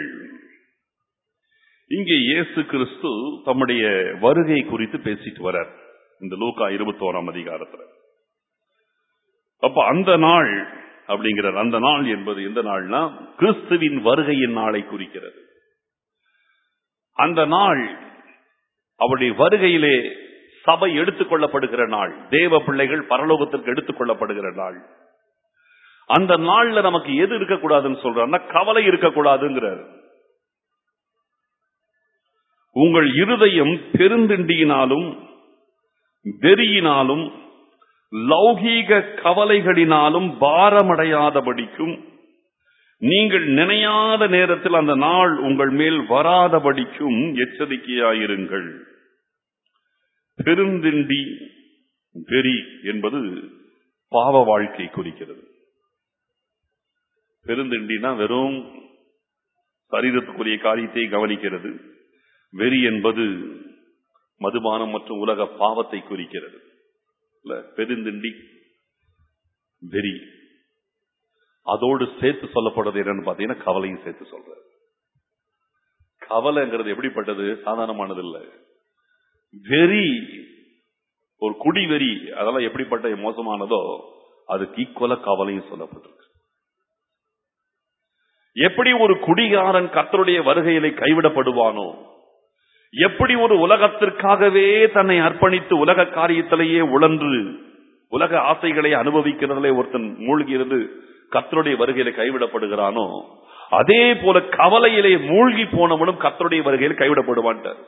இங்கே இயேசு கிறிஸ்து தம்முடைய வருகை குறித்து பேசிட்டு வரார் இந்த லூக்கா இருபத்தோராம் அதிகாரத்துல அப்ப அந்த நாள் அப்படிங்கிறார் அந்த நாள் என்பது எந்த நாள்னா கிறிஸ்துவின் வருகையின் நாளை குறிக்கிறது அந்த நாள் அவருடைய வருகையிலே சபை எடுத்துக் கொள்ளப்படுகிற நாள் தேவ பிள்ளைகள் பரலோகத்திற்கு எடுத்துக் கொள்ளப்படுகிற நாள் அந்த நாள்ல நமக்கு எது இருக்கக்கூடாதுன்னு சொல்றாருன்னா கவலை இருக்கக்கூடாதுங்கிறார் உங்கள் இருதயம் பெருந்திண்டியினாலும் வெறியினாலும் லௌகீக கவலைகளினாலும் பாரமடையாதபடிக்கும் நீங்கள் நினையாத நேரத்தில் அந்த நாள் உங்கள் மேல் வராதபடிக்கும் எச்சரிக்கையாயிருங்கள் பெருந்திண்டி வெறி என்பது பாவ வாழ்க்கை குறிக்கிறது பெருந்திண்டினா வெறும் சரீரத்துக்குரிய காரியத்தை கவனிக்கிறது வெறி என்பது மதுபானம் மற்றும் உலக பாவத்தை குறிக்கிறது இல்ல பெருந்திண்டி வெறி அதோடு சேர்த்து சொல்லப்படுறது என்னன்னு பாத்தீங்கன்னா கவலையும் சேர்த்து சொல்ற கவலைங்கிறது எப்படிப்பட்டது சாதாரணமானது இல்ல வெறி ஒரு குடி வெறி அதெல்லாம் எப்படிப்பட்ட மோசமானதோ அதுக்கு ஈக்குவல கவலையும் சொல்லப்பட்டிருக்கு எப்படி ஒரு குடிகாரன் கர்த்தருடைய வருகையிலே கைவிடப்படுவானோ எப்படி ஒரு உலகத்திற்காகவே தன்னை அர்ப்பணித்து உலக காரியத்திலேயே உழன்று உலக ஆசைகளை அனுபவிக்கிறதிலே ஒருத்தன் மூழ்கி இருந்து கர்த்தருடைய வருகையில கைவிடப்படுகிறானோ அதே போல கவலையிலே மூழ்கி போனவனும் கர்த்தருடைய வருகையில் கைவிடப்படுவான்ட்டார்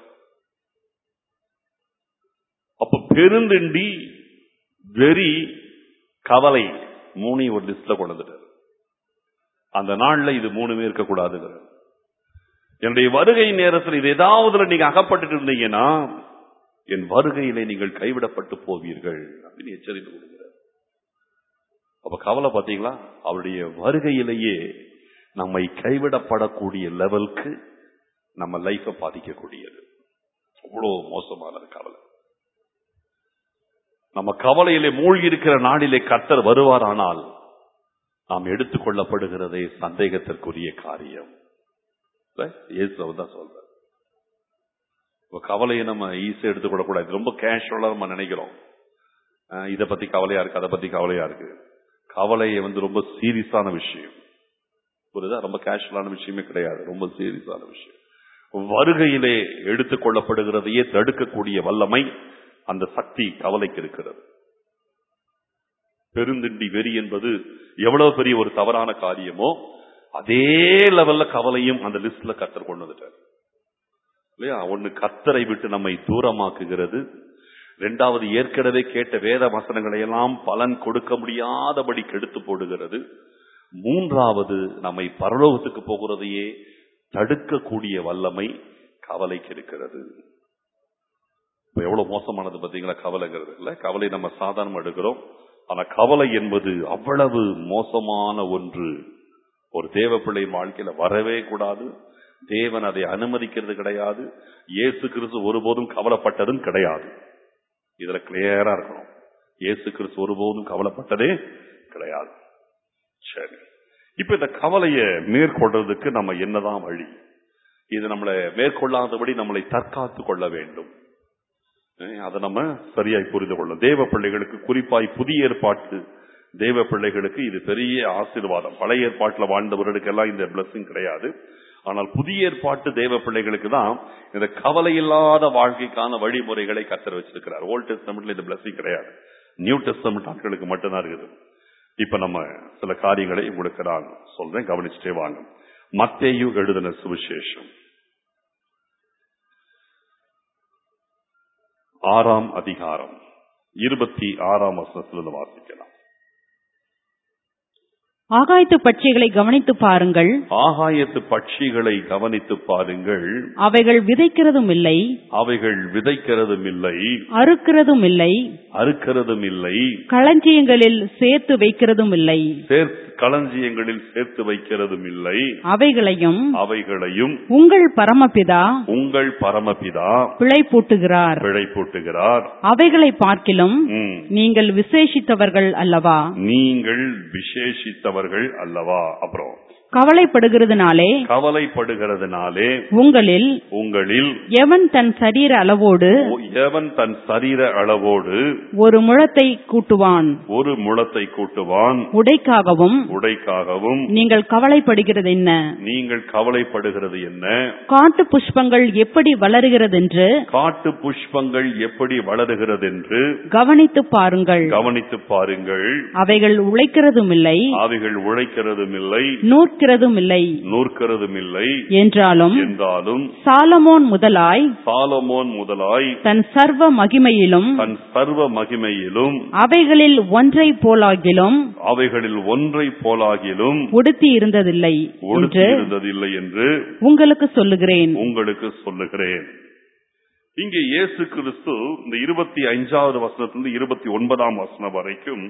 அப்ப பெருந்திண்டி வெறி கவலை மூணையும் ஒரு லிஸ்ட்ல கொண்டு வந்துட்டார் அந்த நாள்ல இது மூணுமே இருக்கக்கூடாதுங்கிறார் என்னுடைய வருகை நேரத்தில் இது ஏதாவதுல நீங்க அகப்பட்டு இருந்தீங்கன்னா என் வருகையிலே நீங்கள் கைவிடப்பட்டு போவீர்கள் அப்படின்னு எச்சரித்து கொடுக்கிறார் அப்ப கவலை பாத்தீங்களா அவருடைய வருகையிலேயே நம்மை கைவிடப்படக்கூடிய லெவலுக்கு நம்ம லைஃப பாதிக்கக்கூடியது அவ்வளவு மோசமான கவலை நம்ம கவலையிலே மூழ்கி இருக்கிற நாளிலே கர்த்தர் வருவாரானால் நாம் எடுத்துக்கொள்ளப்படுகிறதே சந்தேகத்திற்குரிய காரியம் இயேசு தான் சொல்ற இப்ப கவலையை நம்ம ஈஸியா எடுத்துக்கொள்ளக்கூடாது ரொம்ப கேஷுவலா நம்ம நினைக்கிறோம் அஹ் இத பத்தி கவலையா இருக்கு அதை பத்தி கவலையா இருக்கு கவலையை வந்து ரொம்ப சீரியஸான விஷயம் புரியுதா ரொம்ப கேஷுவலான விஷயமே கிடையாது ரொம்ப சீரியஸான விஷயம் வருகையிலே எடுத்துக்கொள்ளப்படுகிறதையே தடுக்கக்கூடிய வல்லமை அந்த சக்தி கவலைக்கு இருக்கிறது பெருந்திண்டி வெறி என்பது எவ்வளவு பெரிய ஒரு தவறான காரியமோ அதே லெவல்ல கவலையும் அந்த லிஸ்ட்ல கத்தர் கொண்டு வந்துட்டார் இல்லையா ஒன்னு கத்தரை விட்டு நம்மை தூரமாக்குகிறது இரண்டாவது ஏற்கனவே கேட்ட வேத வசனங்களை எல்லாம் பலன் கொடுக்க முடியாதபடி கெடுத்து போடுகிறது மூன்றாவது நம்மை பரலோகத்துக்கு போகிறதையே தடுக்கக்கூடிய வல்லமை கவலைக்கு இருக்கிறது இப்ப எவ்வளவு மோசமானது பாத்தீங்களா கவலைங்கிறது இல்ல கவலை நம்ம சாதாரணம் எடுக்கிறோம் ஆனா கவலை என்பது அவ்வளவு மோசமான ஒன்று ஒரு தேவ பிள்ளை வாழ்க்கையில வரவே கூடாது தேவன் அதை அனுமதிக்கிறது கிடையாது இயேசு கிறிஸ்து ஒருபோதும் கவலைப்பட்டதும் கிடையாது இதுல கிளியரா இருக்கணும் இயேசு கிறிஸ்து ஒருபோதும் கவலைப்பட்டதே கிடையாது சரி இப்ப இந்த கவலையை மேற்கொள்றதுக்கு நம்ம என்னதான் வழி இது நம்மளை மேற்கொள்ளாதபடி நம்மளை தற்காத்து கொள்ள வேண்டும் அஹ் அதை நம்ம சரியாய் புரிந்து கொள்ளணும் தேவ பிள்ளைகளுக்கு குறிப்பாய் புதிய ஏற்பாட்டு தேவ பிள்ளைகளுக்கு இது பெரிய ஆசீர்வாதம் பழைய ஏற்பாட்டுல வாழ்ந்தவர்களுக்கெல்லாம் இந்த blessing கிடையாது ஆனால் புதிய ஏற்பாட்டு தேவ பிள்ளைகளுக்கு தான் இந்த கவலை இல்லாத வாழ்க்கைக்கான வழிமுறைகளை கத்தர் வச்சிருக்கிறார் ஓல்ட் டெஸ்டமெண்ட்ல இந்த blessing கிடையாது நியூ டெஸ்டமெண்ட் ஆட்களுக்கு மட்டும்தான் இருக்குது இப்ப நம்ம சில காரியங்களை உங்களுக்கு நான் சொல்றேன் கவனிச்சுட்டே வாங்க மத்தேயு எழுதின சுவிசேஷம் ஆறாம் அதிகாரம் இருபத்தி ஆறாம் வசனத்திலிருந்து வாசிக்கலாம் ஆகாயத்து பட்சிகளை கவனித்து பாருங்கள் ஆகாயத்து பட்சிகளை கவனித்து பாருங்கள் அவைகள் விதைக்கிறதும் இல்லை அவைகள் விதைக்கிறதும் இல்லை அறுக்கிறதும் இல்லை அறுக்கிறதும் இல்லை களஞ்சியங்களில் சேர்த்து வைக்கிறதும் இல்லை சேர்த்து களஞ்சியங்களில் சேர்த்து வைக்கிறதும் இல்லை அவைகளையும் அவைகளையும் உங்கள் பரமபிதா உங்கள் பரமபிதா பிழை பூட்டுகிறார் பிழை போட்டுகிறார் அவைகளை பார்க்கிலும் ம். நீங்கள் விசேஷித்தவர்கள் அல்லவா நீங்கள் விசேஷித்தவர்கள் அல்லவா அப்புறம் கவலைப்படுகிறதுனாலே கவலைப்படுகிறதுனாலே உங்களில் உங்களில் எவன் தன் சரீர அளவோடு எவன் தன் சரீர அளவோடு ஒரு முழத்தை கூட்டுவான் ஒரு முழத்தை கூட்டுவான் உடைக்காகவும் உடைக்காகவும் நீங்கள் கவலைப்படுகிறது என்ன நீங்கள் கவலைப்படுகிறது என்ன காட்டு புஷ்பங்கள் எப்படி வளருகிறதென்று காட்டு புஷ்பங்கள் எப்படி வளருகிறதென்று கவனித்து பாருங்கள் கவனித்து பாருங்கள் அவைகள் உழைக்கிறதும் இல்லை அவைகள் உழைக்கிறதும் இல்லை நூற்கிறதும் இல்லை நூற்கிறதும் இல்லை என்றாலும் என்றாலும் சாலமோன் முதலாய் சாலமோன் முதலாய் தன் சர்வ மகிமையிலும் தன் சர்வ மகிமையிலும் அவைகளில் ஒன்றை போலாகிலும் அவைகளில் ஒன்றை போலாகிலும் உடுத்தி இருந்ததில்லை ஒடுக்கி என்று இருந்ததில்லை என்று உங்களுக்கு சொல்லுகிறேன் உங்களுக்கு சொல்லுகிறேன் இங்கே இயேசு கிறிஸ்து இந்த இருபத்தி ஐந்தாவது வசனத்திலிருந்து இருபத்தி ஒன்பதாம் வசனம் வரைக்கும்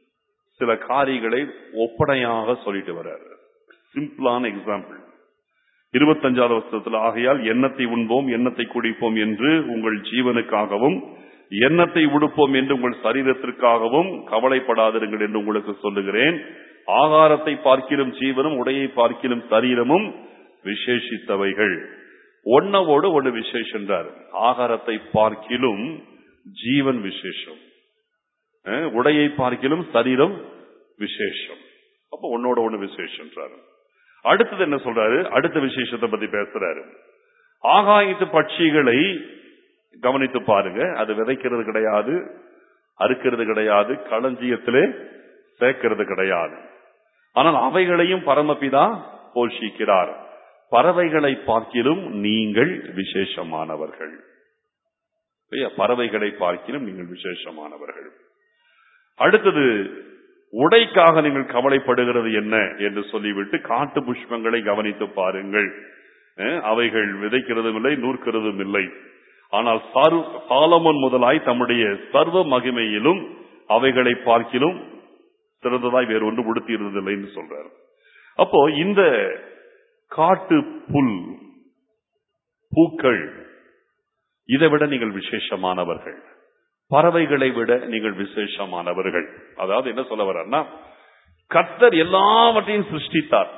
சில காரியங்களை ஒப்பனையாக சொல்லிட்டு வர்றாரு சிம்பிளான எக்ஸாம்பிள் இருபத்தஞ்சாவது வசனத்தில் ஆகையால் எண்ணத்தை உண்போம் எண்ணத்தை குடிப்போம் என்று உங்கள் ஜீவனுக்காகவும் எண்ணத்தை உடுப்போம் என்று உங்கள் சரீரத்திற்காகவும் கவலைப்படாதிருங்கள் என்று உங்களுக்கு சொல்லுகிறேன் ஆகாரத்தை பார்க்கிலும் ஜீவனும் உடையை பார்க்கிலும் சரீரமும் விசேஷித்தவைகள் ஒன்னவோடு ஒன்று விசேஷன்றார் ஆகாரத்தை பார்க்கிலும் ஜீவன் விசேஷம் அஹ், உடையை பார்க்கிலும் சரீரம் விசேஷம் அப்ப உன்னோட ஒண்ணு விசேஷம்ன்றாரு அடுத்தது என்ன சொல்றாரு அடுத்த விசேஷத்தை பத்தி பேசுறாரு ஆகாயத்து பட்சிகளை கவனித்து பாருங்க அது விதைக்கிறது கிடையாது அறுக்கிறது கிடையாது களஞ்சியத்திலே சேர்க்கிறது கிடையாது ஆனால் அவைகளையும் பரமபிதா போஷிக்கிறார் பறவைகளை பார்க்கிலும் நீங்கள் விசேஷமானவர்கள் இல்லையா? பறவைகளை பார்க்கிலும் நீங்கள் விசேஷமானவர்கள் அடுத்தது உடைக்காக நீங்கள் கவலைப்படுகிறது என்ன என்று சொல்லிவிட்டு காட்டு புஷ்பங்களை கவனித்து பாருங்கள் அஹ், அவைகள் விதைக்கிறதும் இல்லை நூற்கிறதும் இல்லை ஆனால் சாரு- சாலமோன் முதலாய் தம்முடைய சர்வ மகிமையிலும் அவைகளை பார்க்கிலும் சிறந்ததாய் வேறு ஒன்று உடுத்தி இருந்ததில்லை என்று சொல்றார் அப்போ இந்த காட்டு புல் பூக்கள் இதை விட நீங்கள் விசேஷமானவர்கள் பறவைகளை விட நீங்கள் விசேஷமானவர்கள் அதாவது என்ன சொல்ல வர்றார்னா கர்த்தர் எல்லாவற்றையும் சிருஷ்டித்தார்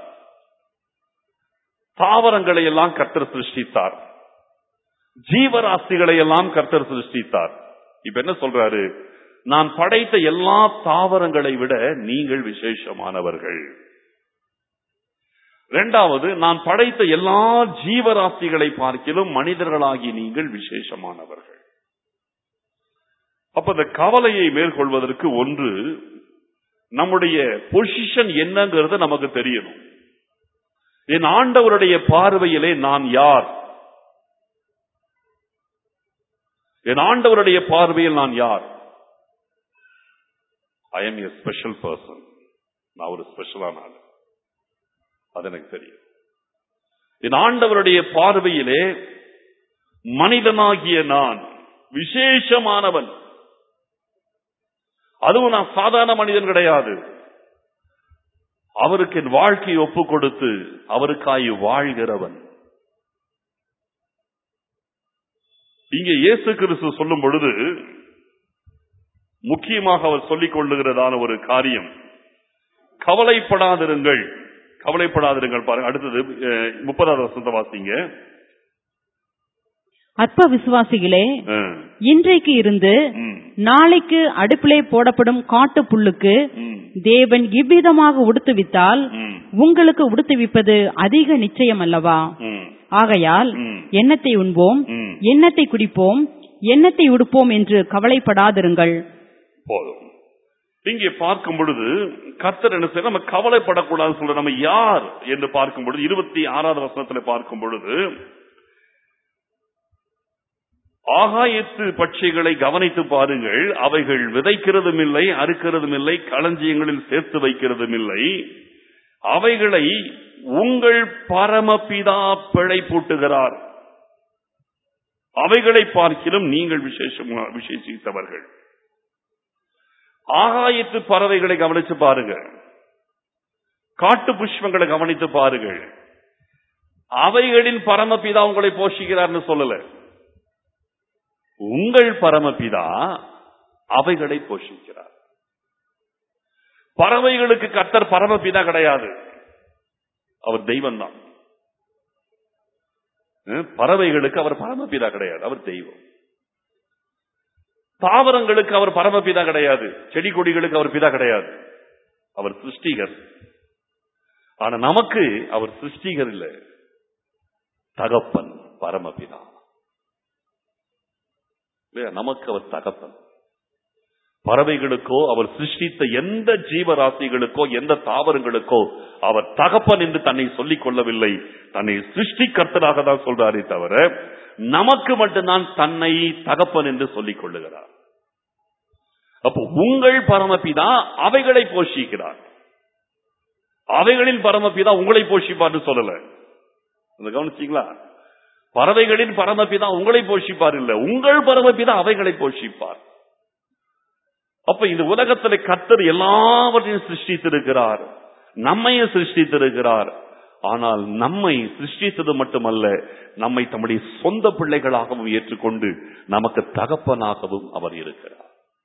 தாவரங்களை எல்லாம் கர்த்தர் சிருஷ்டித்தார் ஜீவராசிகளை எல்லாம் கர்த்தர் சிருஷ்டித்தார் இப்ப என்ன சொல்றாரு நான் படைத்த எல்லா தாவரங்களை விட நீங்கள் விசேஷமானவர்கள் இரண்டாவது நான் படைத்த எல்லா ஜீவராசிகளை பார்க்கிலும் மனிதர்களாகி நீங்கள் விசேஷமானவர்கள் அப்ப இந்த கவலையை மேற்கொள்வதற்கு ஒன்று நம்முடைய பொசிஷன் என்னங்கிறது நமக்கு தெரியணும் என் ஆண்டவருடைய பார்வையிலே நான் யார் என் ஆண்டவருடைய பார்வையில் நான் யார் I am a special person நான் ஒரு ஸ்பெஷலான ஆள் அது எனக்கு தெரியும் என் ஆண்டவருடைய பார்வையிலே மனிதனாகிய நான் விசேஷமானவன் அதுவும் நான் சாதாரண மனிதன் கிடையாது அவருக்கு என் வாழ்க்கையை ஒப்பு கொடுத்து அவருக்காய் வாழ்கிறவன் இங்கே இயேசு கிறிஸ்து சொல்லும் பொழுது முக்கியமாக அவர் சொல்லிக் கொள்ளுகிறதான ஒரு காரியம் கவலைப்படாதிருங்கள் கவலைப்படாதிருங்கள் பாருங்க அடுத்தது அஹ், முப்பதாவது வசந்த வாசிங்க அற்ப விசுவாசிகளே அஹ், இன்றைக்கு இருந்து ம், நாளைக்கு அடுப்பிலே போடப்படும் காட்டு புல்லுக்கு ம், தேவன் இவ்விதமாக உடுத்துவித்தால் ம், உங்களுக்கு உடுத்துவிப்பது அதிக நிச்சயம் அல்லவா ம், ஆகையால் ம், எண்ணத்தை உண்போம் ம். எண்ணத்தை குடிப்போம் எண்ணத்தை உடுப்போம் என்று கவலைப்படாதிருங்கள் போதும் இங்கே பார்க்கும் பொழுது கர்த்தர் என்ன செய்ய நம்ம கவலைப்படக்கூடாதுன்னு சொல்ற நம்ம யார் என்று பார்க்கும் பொழுது இருபத்தி ஆறாவது வசனத்துல பார்க்கும் பொழுது ஆகாயத்து பட்சிகளை கவனித்து பாருங்கள் அவைகள் விதைக்கிறதும் இல்லை அறுக்கிறதும் இல்லை களஞ்சியங்களில் சேர்த்து வைக்கிறதும் இல்லை அவைகளை உங்கள் பரமபிதா பிழை பூட்டுகிறார் அவைகளை பார்க்கிலும் நீங்கள் விசேஷம் விசேஷித்தவர்கள் ஆகாயத்து பறவைகளை கவனிச்சு பாருங்க காட்டு புஷ்பங்களை கவனித்து பாருங்கள் அவைகளின் பரமபிதா உங்களை போஷிக்கிறார்னு சொல்லல உங்கள் பரமபிதா அவைகளை போஷிக்கிறார் பறவைகளுக்கு கத்தர் பரமபிதா கிடையாது அவர் தெய்வம் தான் பறவைகளுக்கு அவர் பரமபிதா கிடையாது அவர் தெய்வம் தாவரங்களுக்கு அவர் பரமபிதா கிடையாது செடி கொடிகளுக்கு அவர் பிதா கிடையாது அவர் சிருஷ்டிகர் ஆனா நமக்கு அவர் சிருஷ்டிகர் இல்ல தகப்பன் பரமபிதா இல்லையா? நமக்கு அவர் தகப்பன் பறவைகளுக்கோ அவர் சிருஷ்டித்த எந்த ஜீவராசிகளுக்கோ எந்த தாவரங்களுக்கோ அவர் தகப்பன் என்று தன்னை சொல்லிக் கொள்ளவில்லை தன்னை சிருஷ்டிகர்த்தனாக தான் சொல்றாரே தவிர நமக்கு மட்டும்தான் தன்னை தகப்பன் என்று சொல்லிக் கொள்ளுகிறார் அப்போ உங்கள் பரமபிதா அவைகளை போஷிக்கிறார் அவைகளின் பரமபிதா உங்களை போஷிப்பார்னு சொல்லல அதை கவனிச்சீங்களா பறவைகளின் பரமபிதா உங்களை போஷிப்பார் இல்ல உங்கள் பரமபிதா அவைகளை போஷிப்பார் அப்ப இந்த உலகத்துல கர்த்தர் எல்லாவற்றையும் சிருஷ்டித்திருக்கிறார் நம்மையும் சிருஷ்டித்திருக்கிறார் ஆனால் நம்மை சிருஷ்டித்தது மட்டுமல்ல நம்மை தம்முடைய சொந்த பிள்ளைகளாகவும் ஏற்றுக்கொண்டு நமக்கு தகப்பனாகவும் அவர் இருக்கிறார்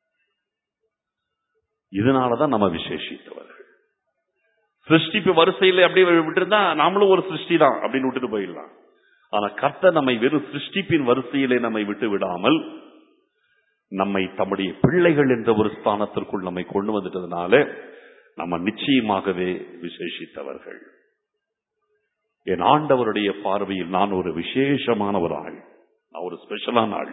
இதனாலதான் நம்ம விசேஷித்தவர்கள் சிருஷ்டிப்பு வரிசையில் அப்படியே விட்டுருந்தா நாமளும் ஒரு சிருஷ்டி தான் அப்படின்னு விட்டுட்டு போயிடலாம் ஆனா கர்த்தர் நம்மை வெறும் சிருஷ்டிப்பின் வரிசையிலே நம்மை விட்டு விடாமல் நம்மை தம்முடைய பிள்ளைகள் என்ற ஒரு ஸ்தானத்திற்குள் நம்மை கொண்டு வந்துட்டதுனால நம்ம நிச்சயமாகவே விசேஷித்தவர்கள் என் ஆண்டவருடைய பார்வையில் நான் ஒரு விசேஷமான ஒரு ஆள் நான் ஒரு ஸ்பெஷலான ஆள்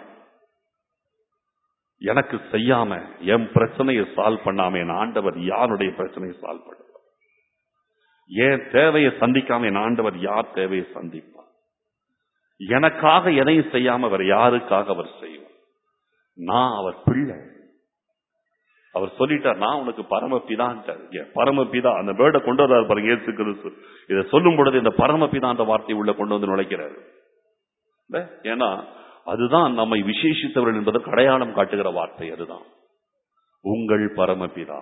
எனக்கு செய்யாம என் பிரச்சனையை சால்வ் பண்ணாம என் ஆண்டவர் யாருடைய பிரச்சனையை சால்வ் பண்ணுவார் என் தேவையை சந்திக்காம என் ஆண்டவர் யார் தேவையை சந்திப்பார் எனக்காக எதையும் செய்யாம வேற யாருக்காக அவர் செய்வார் நான் அவர் பிள்ளை அவர் சொல்லிட்டார் நான் உனக்கு பரமபிதான்ட்டார் ஏன் பரமபிதா அந்த வேர்டை கொண்டு வர்றாரு பாருங்க இயேசு கிறிஸ்து இதை சொல்லும் பொழுது இந்த பரமபிதான்ற வார்த்தை உள்ள கொண்டு வந்து நுழைக்கிறாரு இல்ல? ஏன்னா அதுதான் நம்மை விசேஷித்தவர்கள் என்பதற்கு அடையாளம் காட்டுகிற வார்த்தை அதுதான் உங்கள் பரமபிதா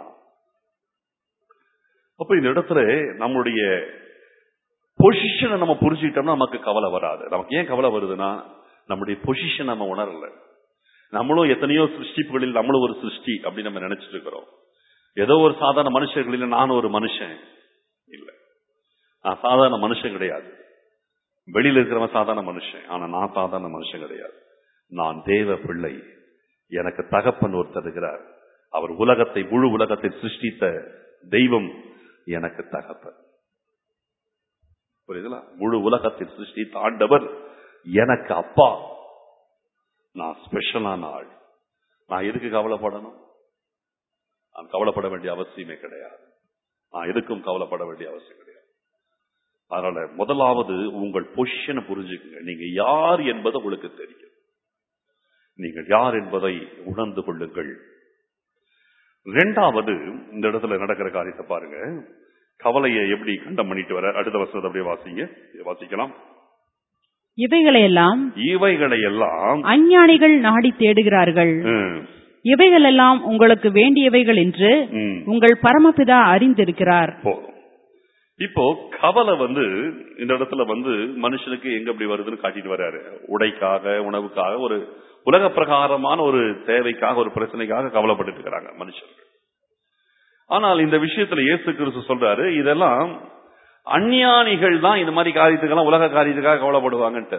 அப்ப இந்த இடத்துல நம்முடைய பொசிஷனை நம்ம புரிஞ்சுக்கிட்டோம்னா நமக்கு கவலை வராது நமக்கு ஏன் கவலை வருதுன்னா நம்முடைய பொசிஷன் நம்ம உணரல நம்மளும் எத்தனையோ சிருஷ்டிப்புகளில் நம்மளும் ஒரு சிருஷ்டி அப்படின்னு நம்ம நினைச்சிட்டு இருக்கிறோம் ஏதோ ஒரு சாதாரண மனுஷர்களில் நான் ஒரு மனுஷன் இல்ல நான் சாதாரண மனுஷன் கிடையாது வெளியில இருக்கிறவன் சாதாரண மனுஷன் ஆனா நான் சாதாரண மனுஷன் கிடையாது நான் தேவ பிள்ளை எனக்கு தகப்பன் ஒருத்தர் இருக்கிறார் அவர் உலகத்தை முழு உலகத்தை சிருஷ்டித்த தெய்வம் எனக்கு தகப்பன் புரியுதுங்களா முழு உலகத்தை சிருஷ்டித்த ஆண்டவர் எனக்கு அப்பா நான் ஸ்பெஷலான ஆள் நான் எதுக்கு கவலைப்படணும் நான் கவலைப்பட வேண்டிய அவசியமே கிடையாது நான் எதுக்கும் கவலைப்பட வேண்டிய அவசியம் கிடையாது அதனால முதலாவது உங்கள் பொசிஷனை புரிஞ்சுக்குங்க நீங்க யார் என்பது உங்களுக்கு தெரியும் நீங்கள் யார் என்பதை உணர்ந்து கொள்ளுங்கள் இரண்டாவது இந்த இடத்துல நடக்கிற காரியத்தை பாருங்க கவலையை எப்படி கண்டம் பண்ணிட்டு வர அடுத்த வருஷத்தை அப்படியே வாசிங்க இதை வாசிக்கலாம் இவைகளையெல்லாம் இவைகளை எல்லாம் அஞ்ஞானிகள் நாடி தேடுகிறார்கள் இவைகளெல்லாம் உங்களுக்கு வேண்டியவைகள் என்று உங்கள் பரமபிதா அறிந்திருக்கிறார் போதும் இப்போ கவலை வந்து இந்த இடத்துல வந்து மனுஷனுக்கு எங்க அப்படி வருதுன்னு காட்டிட்டு வர்றாரு உடைக்காக உணவுக்காக ஒரு உலக பிரகாரமான ஒரு தேவைக்காக ஒரு பிரச்சனைக்காக கவலைப்பட்டு இருக்கிறாங்க மனுஷர்கள் ஆனால் இந்த விஷயத்துல இயேசு கிறிஸ்து சொல்றாரு இதெல்லாம் அஞ்ஞானிகள் தான் இந்த மாதிரி காரியத்துக்கெல்லாம் உலக காரியத்துக்காக கவலைப்படுவாங்கன்ட்டு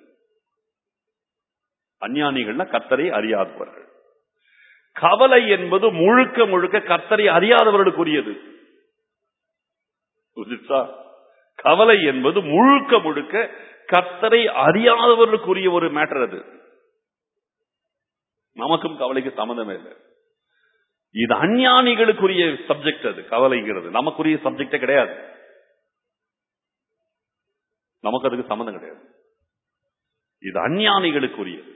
அஞ்ஞானிகள்னா கத்தரை அறியாதவர்கள் கவலை என்பது முழுக்க முழுக்க கத்தரை அறியாதவர்களுக்குரியது புரிஞ்சுச்சா? கவலை என்பது முழுக்க முழுக்க கத்தரை அறியாதவர்களுக்குரிய ஒரு மேட்டர் அது நமக்கும் கவலைக்கு சம்மந்தமே இல்லை இது அஞ்ஞானிகளுக்குரிய சப்ஜெக்ட் அது கவலைங்கிறது நமக்குரிய சப்ஜெக்டே கிடையாது நமக்கு அதுக்கு சம்மந்தம் கிடையாது இது அஞ்ஞானிகளுக்குரியது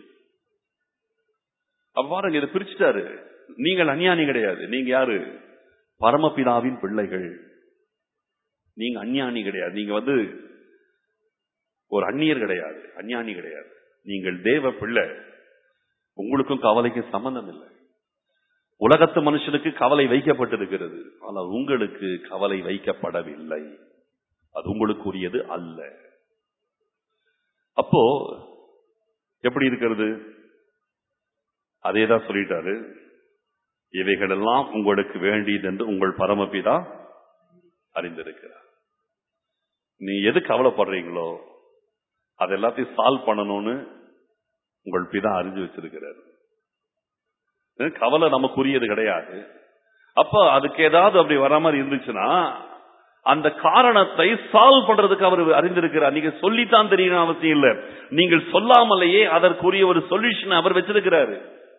அப்ப பாருங்க இதை பிரிச்சுட்டாரு நீங்கள் அஞ்ஞானி கிடையாது நீங்க யாரு பரமபிதாவின் பிள்ளைகள் நீங்க அஞ்ஞானி கிடையாது நீங்க வந்து ஒரு அந்நியர் கிடையாது அஞ்ஞானி கிடையாது நீங்கள் தேவ பிள்ளை உங்களுக்கும் கவலைக்கும் சம்பந்தம் இல்லை உலகத்து மனுஷனுக்கு கவலை வைக்கப்பட்டிருக்கிறது ஆனால் உங்களுக்கு கவலை வைக்கப்படவில்லை அது உங்களுக்குரியது அல்ல அப்போ எப்படி இருக்கிறது அதேதான் சொல்லிட்டாரு இவைகளெல்லாம் உங்களுக்கு வேண்டியது என்று உங்கள் பரமபிதா அறிந்திருக்கிறார் நீ எது கவலைப்படுறீங்களோ அது எல்லாத்தையும் சால்வ் பண்ணணும்னு உங்கள் பிதா அறிஞ்சு வச்சிருக்கிறார் கவலை நமக்குரியது கிடையாது அப்ப அதுக்கு ஏதாவது அப்படி வர மாதிரி இருந்துச்சுன்னா அந்த காரணத்தை சால்வ் பண்றதுக்கு அவர் அறிந்திருக்கிறார் நீங்க சொல்லித்தான் தெரியணும் அவசியம் இல்ல நீங்கள் சொல்லாமலேயே அதற்குரிய ஒரு சொல்யூஷன் அவர் வச்சிருக்கிறாரு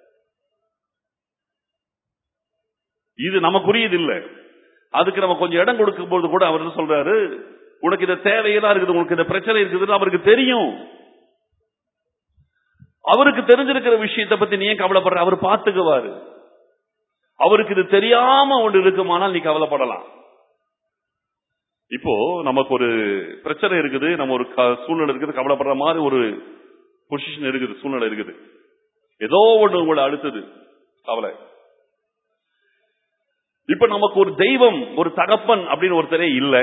இது நமக்குரியது இல்ல அதுக்கு நம்ம கொஞ்சம் இடம் கொடுக்கும் போது கூட அவர் என்ன சொல்றாரு உனக்கு இந்த தேவையெல்லாம் இருக்குது உனக்கு இந்த பிரச்சனை இருக்குதுன்னு அவருக்கு தெரியும் அவருக்கு தெரிஞ்சிருக்கிற விஷயத்தை பத்தி நீ ஏன் கவலைப்படுற அவர் பார்த்துக்குவாரு அவருக்கு இது தெரியாம ஒன்று இருக்குமானால் நீ கவலைப்படலாம் இப்போ நமக்கு ஒரு பிரச்சனை இருக்குது நம்ம ஒரு க- சூழ்நிலை இருக்குது கவலைப்படுற மாதிரி ஒரு பொசிஷன் இருக்குது சூழ்நிலை இருக்குது ஏதோ ஒண்ணு உங்களை அழுத்தது கவலை இப்ப நமக்கு ஒரு தெய்வம் ஒரு தகப்பன் அப்படின்னு ஒருத்தரே இல்லை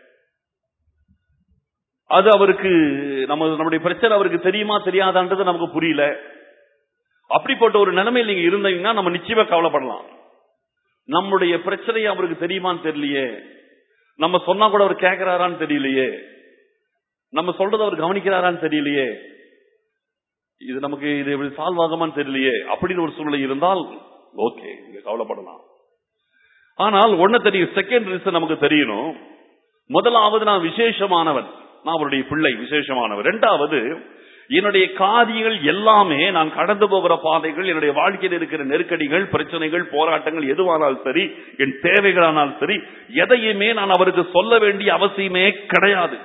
அது அவருக்கு நம்ம நம்முடைய பிரச்சனை அவருக்கு தெரியுமா தெரியாதான்றது நமக்கு புரியல அப்படிப்பட்ட ஒரு நிலைமையில் நீங்க இருந்தீங்கன்னா நம்ம நிச்சயமா கவலைப்படலாம் நம்முடைய பிரச்சனை அவருக்கு தெரியுமான்னு தெரியலையே நம்ம சொன்னா கூட அவர் கேட்கிறாரான்னு தெரியலையே நம்ம சொல்றது அவர் கவனிக்கிறாரான்னு தெரியலையே இது நமக்கு இது எப்படி சால்வ் ஆகுமான்னு தெரியலையே அப்படின்னு ஒரு சூழ்நிலை இருந்தால் ஓகே நீங்க கவலைப்படலாம் ஆனால் ஒண்ணு தெரியும் செகண்ட் ரீசன் நமக்கு தெரியணும் முதலாவது நான் விசேஷமானவன் நான் அவருடைய பிள்ளை விசேஷமானவன் ரெண்டாவது என்னுடைய காரியங்கள் எல்லாமே நான் கடந்து போகிற பாதைகள் என்னுடைய வாழ்க்கையில் இருக்கிற நெருக்கடிகள் பிரச்சனைகள் போராட்டங்கள் எதுவானாலும் சரி என் தேவைகளானாலும் சரி எதையுமே நான் அவருக்கு சொல்ல வேண்டிய அவசியமே கிடையாது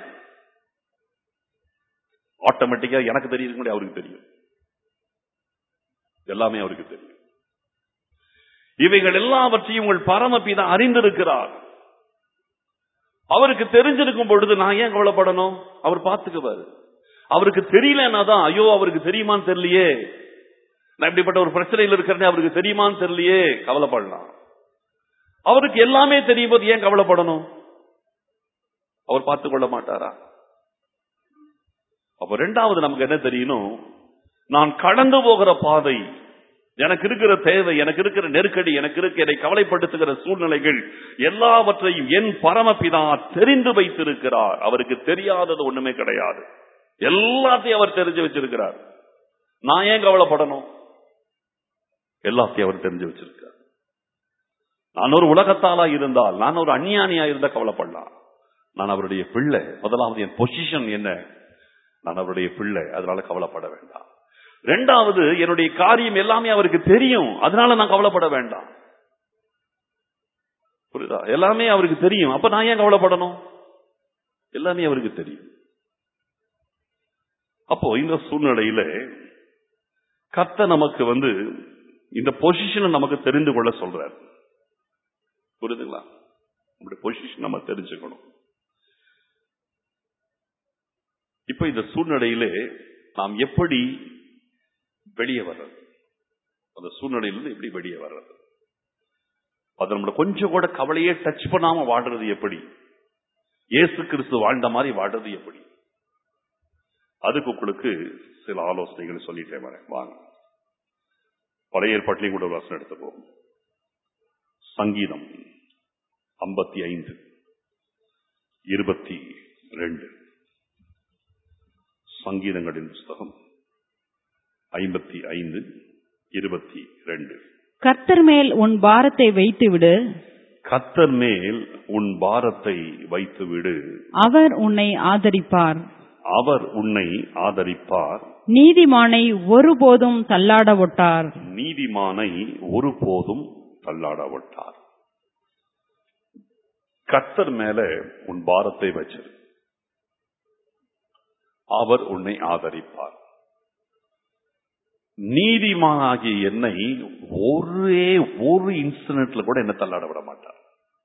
ஆட்டோமேட்டிக்கா எனக்கு தெரியுது முன்னாடி அவருக்கு தெரியும் எல்லாமே அவருக்கு தெரியும் இவைகள் எல்லாவற்றையும் உங்கள் பரமபிதா அறிந்திருக்கிறார் அவருக்கு தெரிஞ்சிருக்கும் பொழுது நான் ஏன் கவலைப்படணும் அவர் பார்த்துக்குவாரு அவருக்கு தெரியலன்னா தான் ஐயோ அவருக்கு தெரியுமான்னு தெரியலையே நான் இப்படிப்பட்ட ஒரு பிரச்சனையில் இருக்கிறேன் அவருக்கு தெரியுமான்னு தெரியலையே கவலைப்படலாம் அவருக்கு எல்லாமே தெரியும் போது ஏன் கவலைப்படணும் அவர் பார்த்து கொள்ள மாட்டாரா அப்ப ரெண்டாவது நமக்கு என்ன தெரியணும் நான் கடந்து போகிற பாதை எனக்கு இருக்கிற தேவை எனக்கு இருக்கிற நெருக்கடி எனக்கு இருக்க என்னை கவலைப்படுத்துகிற சூழ்நிலைகள் எல்லாவற்றையும் என் பரமபிதா தெரிந்து வைத்திருக்கிறார் அவருக்கு தெரியாதது ஒண்ணுமே கிடையாது எல்லாத்தையும் அவர் தெரிஞ்சு வச்சிருக்கிறார் நான் ஏன் கவலைப்படணும் எல்லாத்தையும் அவர் தெரிஞ்சு வச்சிருக்கார் நான் ஒரு உலகத்தாலா இருந்தால் நான் ஒரு அந்நியானியா இருந்தா கவலைப்படலாம் நான் அவருடைய பிள்ளை முதலாவது என் பொசிஷன் என்ன நான் அவருடைய பிள்ளை அதனால கவலைப்பட வேண்டாம் ரெண்டாவது என்னுடைய காரியம் எல்லாமே அவருக்கு தெரியும் அதனால நான் கவலைப்பட வேண்டாம் புரியுதா எல்லாமே அவருக்கு தெரியும் அப்ப நான் ஏன் கவலைப்படணும் எல்லாமே அவருக்கு தெரியும் அப்போ இந்த சூழ்நிலையில கத்த நமக்கு வந்து இந்த பொசிஷனை நமக்கு தெரிந்து கொள்ள சொல்றார் புரியுதுங்களா நம்முடைய பொசிஷன் நம்ம தெரிஞ்சுக்கணும் இப்ப இந்த சூழ்நிலையிலே நாம் எப்படி வெளியே வர்றது அந்த சூழ்நிலையிலிருந்து எப்படி வெளியே வர்றது அது நம்மள கொஞ்சம் கூட கவலையே டச் பண்ணாம வாழ்றது எப்படி இயேசு கிறிஸ்து வாழ்ந்த மாதிரி வாழ்றது எப்படி அதுக்கு உங்களுக்கு சில ஆலோசனைகள் சொல்லிட்டேன் வரேன் வாங்க பழைய ஏற்பாட்டிலையும் கூட ஒரு வசனம் எடுத்துப்போம் சங்கீதம் ஐம்பத்தி ஐந்து இருபத்தி ரெண்டு சங்கீதங்களின் புஸ்தகம் ஐம்பத்தி ஐந்து இருபத்தி ரெண்டு கர்த்தர் மேல் உன் பாரத்தை வைத்துவிடு கத்தர் மேல் உன் பாரத்தை வைத்து விடு அவர் உன்னை ஆதரிப்பார் அவர் உன்னை ஆதரிப்பார் நீதிமானை ஒருபோதும் தள்ளாட ஒட்டார் நீதிமானை ஒருபோதும் தள்ளாட விட்டார் கத்தர் மேல உன் பாரத்தை வச்சிரு அவர் உன்னை ஆதரிப்பார் நீதிமானாகிய என்னை ஒரே ஒரு இன்சிடென்ட்ல கூட என்ன தள்ளாட விட மாட்டார்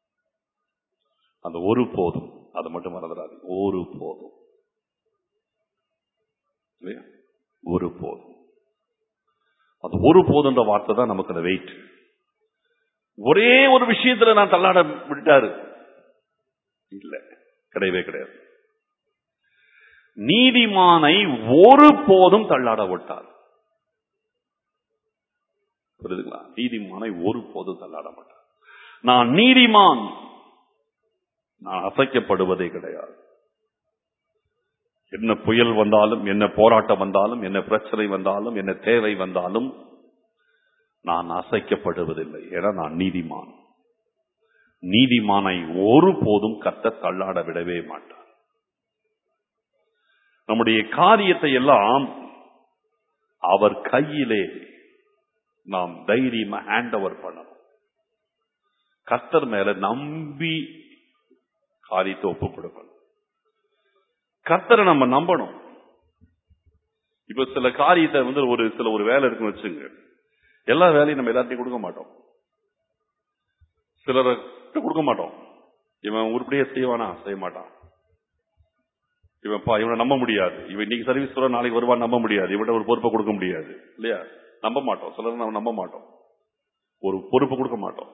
அந்த ஒரு போதும் அது மட்டும் மறந்துடாது ஒரு போதும் இல்லையா ஒரு போதும் அந்த ஒரு போதுன்ற வார்த்தை தான் நமக்கு அந்த வெயிட் ஒரே ஒரு விஷயத்துல நான் தள்ளாட விட்டாரு இல்ல கிடையவே கிடையாது நீதிமானை ஒரு போதும் தள்ளாட விட்டார் புரியுதுங்களா நீதிமானை ஒரு போதும் தள்ளாட மாட்டார் நான் நீதிமான் நான் அசைக்கப்படுவதே கிடையாது என்ன புயல் வந்தாலும் என்ன போராட்டம் வந்தாலும் என்ன பிரச்சனை வந்தாலும் என்ன தேவை வந்தாலும் நான் அசைக்கப்படுவதில்லை ஏன்னா நான் நீதிமான் நீதிமானை ஒருபோதும் கத்த தள்ளாட விடவே மாட்டார் நம்முடைய காரியத்தை எல்லாம் அவர் கையிலே நாம் தைரியமா ஹேண்ட் ஓவர் பண்ணணும் கர்த்தர் மேல நம்பி காரியத்தை ஒப்பு கொடுக்கணும் கர்த்தரை நம்ம நம்பணும் இப்ப சில காரியத்தை வந்து ஒரு சில ஒரு வேலை இருக்குன்னு வச்சுங்க எல்லா வேலையும் நம்ம எல்லாத்தையும் கொடுக்க மாட்டோம் சிலரை கொடுக்க மாட்டோம் இவன் உருப்படியே செய்வானா செய்ய மாட்டான் இவன் பா இவனை நம்ப முடியாது இவன் இன்னைக்கு சர்வீஸ் வர நாளைக்கு வருவான் நம்ப முடியாது இவன்ட ஒரு பொறுப்பை கொடுக்க முடியாது இல்லையா நம்ப மாட்டோம் சிலர் நம்ம நம்ப மாட்டோம் ஒரு பொறுப்பு கொடுக்க மாட்டோம்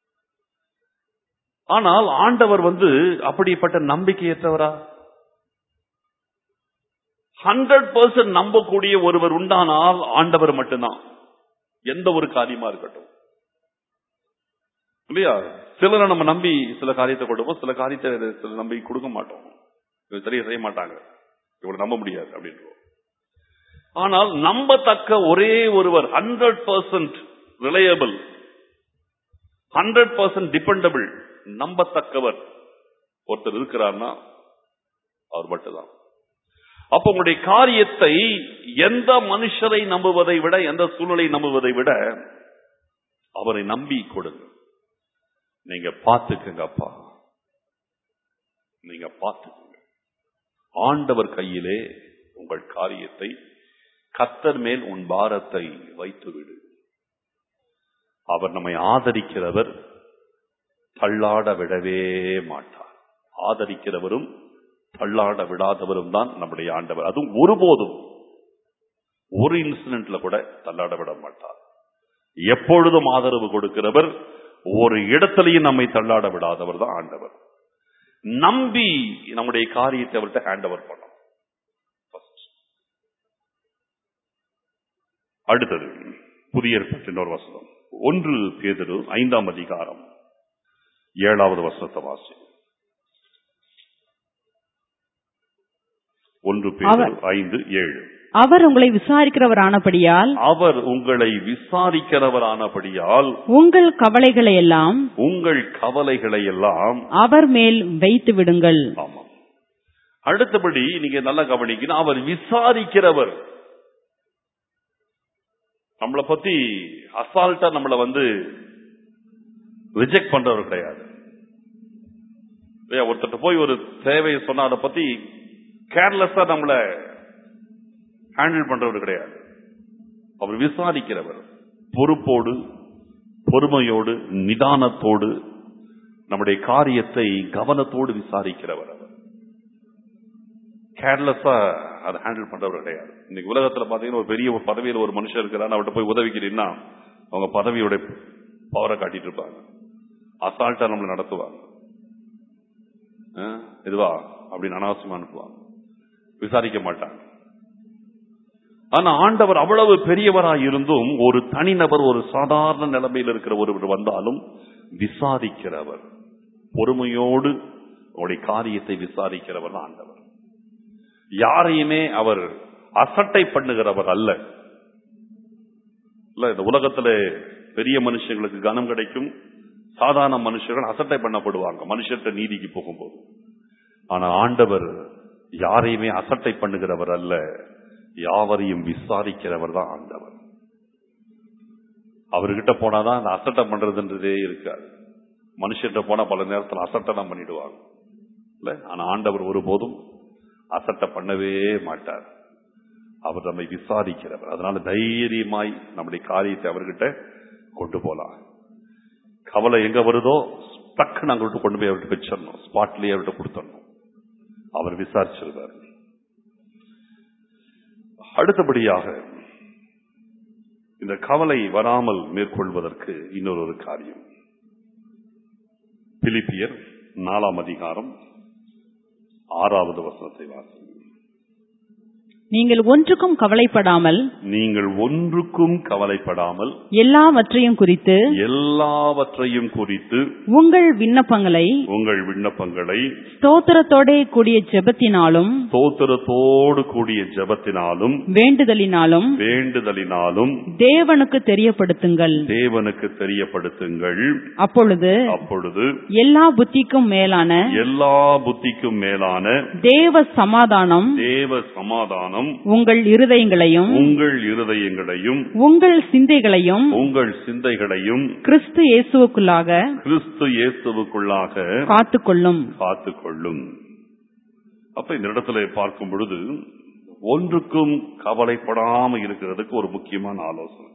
ஆனால் ஆண்டவர் வந்து அப்படிப்பட்ட நம்பிக்கையற்றவரா ஹண்ட்ரட் பர்சன்ட் நம்பக்கூடிய ஒருவர் உண்டானால் ஆண்டவர் மட்டும்தான் எந்த ஒரு காரியமா இருக்கட்டும் இல்லையா சிலரை நம்ம நம்பி சில காரியத்தை கொடுப்போம் சில காரியத்தை சில நம்பி கொடுக்க மாட்டோம் இவன் சரியா செய்ய மாட்டாங்க இவனை நம்ப முடியாது அப்படின்றோம் ஆனால் நம்பத்தக்க ஒரே ஒருவர் hundred percent reliable hundred percent dependable நம்பத்தக்கவர் ஒருத்தர் இருக்கிறார்னா அவர் மட்டும்தான் அப்ப உங்களுடைய காரியத்தை எந்த மனுஷரை நம்புவதை விட எந்த சூழ்நிலை நம்புவதை விட அவரை நம்பி கொடுங்க நீங்க பார்த்துக்கங்க அப்பா நீங்க பார்த்துக்கங்க ஆண்டவர் கையிலே உங்கள் காரியத்தை கத்தர் மேல் உன் பாரத்தை வைத்து விடு அவர் நம்மை ஆதரிக்கிறவர் தள்ளாட விடவே மாட்டார் ஆதரிக்கிறவரும் தள்ளாட விடாதவரும் தான் நம்முடைய ஆண்டவர் அதுவும் ஒருபோதும் ஒரு இன்சிடென்ட்ல கூட தள்ளாட விட மாட்டார் எப்பொழுதும் ஆதரவு கொடுக்கிறவர் ஒரு இடத்திலையும் நம்மை தள்ளாட விடாதவர் தான் ஆண்டவர் நம்பி நம்முடைய காரியத்தை அவர்கிட்ட ஹேண்ட் ஓவர் பண்ணணும் First. அடுத்தது புதிய ஏற்பாட்டு இன்னொரு வசனம் ஒன்று பேதரு ஐந்தாம் அதிகாரம் ஏழாவது வசனத்தை வாசி ஒன்று பேதரு ஐந்து ஏழு அவர் உங்களை விசாரிக்கிறவரானபடியால் அவர் உங்களை விசாரிக்கிறவரானபடியால் உங்கள் கவலைகளை எல்லாம் உங்கள் கவலைகளை எல்லாம் அவர் மேல் வைத்து விடுங்கள் ஆமாம் அடுத்தபடி நீங்க நல்லா கவனிக்கணும் அவர் விசாரிக்கிறவர் நம்மளை பத்தி அசால்ட்டா நம்மளை வந்து ரிஜெக்ட் பண்றவர் கிடையாது இல்லையா, ஒருத்தர்ட்ட போய் ஒரு தேவையை சொன்னா அதை பத்தி கேர்லெஸ்ஸா நம்மள ஹேண்டில் பண்றவர் கிடையாது அவர் விசாரிக்கிறவர் பொறுப்போடு பொறுமையோடு நிதானத்தோடு நம்முடைய காரியத்தை கவனத்தோடு விசாரிக்கிறவர் அவர் கேர்லெஸ்ஸா அதை ஹேண்டில் பண்றவர் கிடையாது இன்னைக்கு உலகத்துல பாத்தீங்கன்னா ஒரு பெரிய ஒரு பதவியில் ஒரு மனுஷன் இருக்கிறான்னு அவர்கிட்ட போய் உதவிக்கிறீங்கன்னா அவங்க பதவியோட பவரை காட்டிட்டு இருப்பாங்க அசால்ட்டா நம்மளை நடத்துவாங்க ஆ, இதுவா அப்படின்னு அனாவசியமா அனுப்புவாங்க விசாரிக்க மாட்டாங்க ஆனா ஆண்டவர் அவ்வளவு பெரியவராய் இருந்தும் ஒரு தனிநபர் ஒரு சாதாரண நிலைமையில் இருக்கிற ஒருவர் வந்தாலும் விசாரிக்கிறவர் பொறுமையோடு அவருடைய காரியத்தை விசாரிக்கிறவர் தான் ஆண்டவர் யாரையுமே அவர் அசட்டை பண்ணுகிறவர் அல்ல இல்ல இந்த உலகத்துல பெரிய மனுஷங்களுக்கு கனம் கிடைக்கும் சாதாரண மனுஷர்கள் அசட்டை பண்ணப்படுவாங்க மனுஷர்கிட்ட நீதிக்கு போகும்போது ஆனா ஆண்டவர் யாரையுமே அசட்டை பண்ணுகிறவர் அல்ல யாவரையும் விசாரிக்கிறவர் தான் ஆண்டவர் அவர்கிட்ட போனாதான் அந்த அசட்டை பண்றதுன்றதே இருக்காது மனுஷர்கிட்ட போனா பல நேரத்தில் அசட்டை தான் பண்ணிடுவாங்க இல்ல ஆனா ஆண்டவர் ஒருபோதும் அசட்டை பண்ணவே மாட்டார் அவர் நம்மை விசாரிக்கிறவர் அதனால தைரியமாய் நம்முடைய காரியத்தை அவர்கிட்ட கொண்டு போலாம் கவலை எங்க வருதோ டக்குன்னு அவங்கள்ட்ட கொண்டு போய் அவர்கிட்ட வச்சிடணும் ஸ்பாட்லயே அவர்கிட்ட கொடுத்துடணும் அவர் விசாரிச்சிருவார் அடுத்தபடியாக இந்த கவலை வராமல் மேற்கொள்வதற்கு இன்னொரு ஒரு காரியம் பிலிப்பியர் நாலாம் அதிகாரம் ஆறாவது வசனத்தை வாசி நீங்கள் ஒன்றுக்கும் கவலைப்படாமல் நீங்கள் ஒன்றுக்கும் கவலைப்படாமல் எல்லாவற்றையும் குறித்து எல்லாவற்றையும் குறித்து உங்கள் விண்ணப்பங்களை உங்கள் விண்ணப்பங்களை ஸ்தோத்திரத்தோட கூடிய ஜெபத்தினாலும் ஸ்தோத்திரத்தோடு கூடிய ஜெபத்தினாலும் வேண்டுதலினாலும் வேண்டுதலினாலும் தேவனுக்கு தெரியப்படுத்துங்கள் தேவனுக்கு தெரியப்படுத்துங்கள் அப்பொழுது அப்பொழுது எல்லா புத்திக்கும் மேலான எல்லா புத்திக்கும் மேலான தேவ சமாதானம் தேவ சமாதானம் உங்கள் இருதயங்களையும் உங்கள் இருதயங்களையும் உங்கள் சிந்தைகளையும் உங்கள் சிந்தைகளையும் கிறிஸ்து இயேசுவுக்குள்ளாக கிறிஸ்து இயேசுவுக்குள்ளாக காத்துக்கொள்ளும் காத்துக் கொள்ளும் அப்ப இந்த இடத்துல பார்க்கும் பொழுது ஒன்றுக்கும் கவலைப்படாம இருக்கிறதுக்கு ஒரு முக்கியமான ஆலோசனை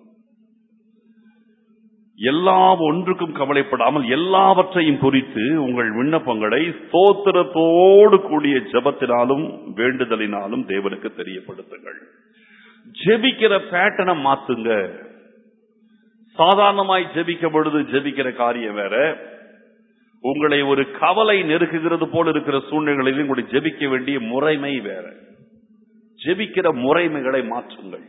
எல்லா ஒன்றுக்கும் கவலைப்படாமல் எல்லாவற்றையும் குறித்து உங்கள் விண்ணப்பங்களை ஸ்தோத்திரத்தோடு கூடிய ஜெபத்தினாலும் வேண்டுதலினாலும் தேவனுக்கு தெரியப்படுத்துங்கள் ஜெபிக்கிற பேட்டனை மாத்துங்க சாதாரணமாய் ஜெபிக்கும் பொழுது ஜெபிக்கிற காரியம் வேற உங்களை ஒரு கவலை நெருக்குகிறது போல இருக்கிற சூழ்நிலைகளில் உங்களை ஜெபிக்க வேண்டிய முறைமை வேற ஜெபிக்கிற முறைமைகளை மாற்றுங்கள்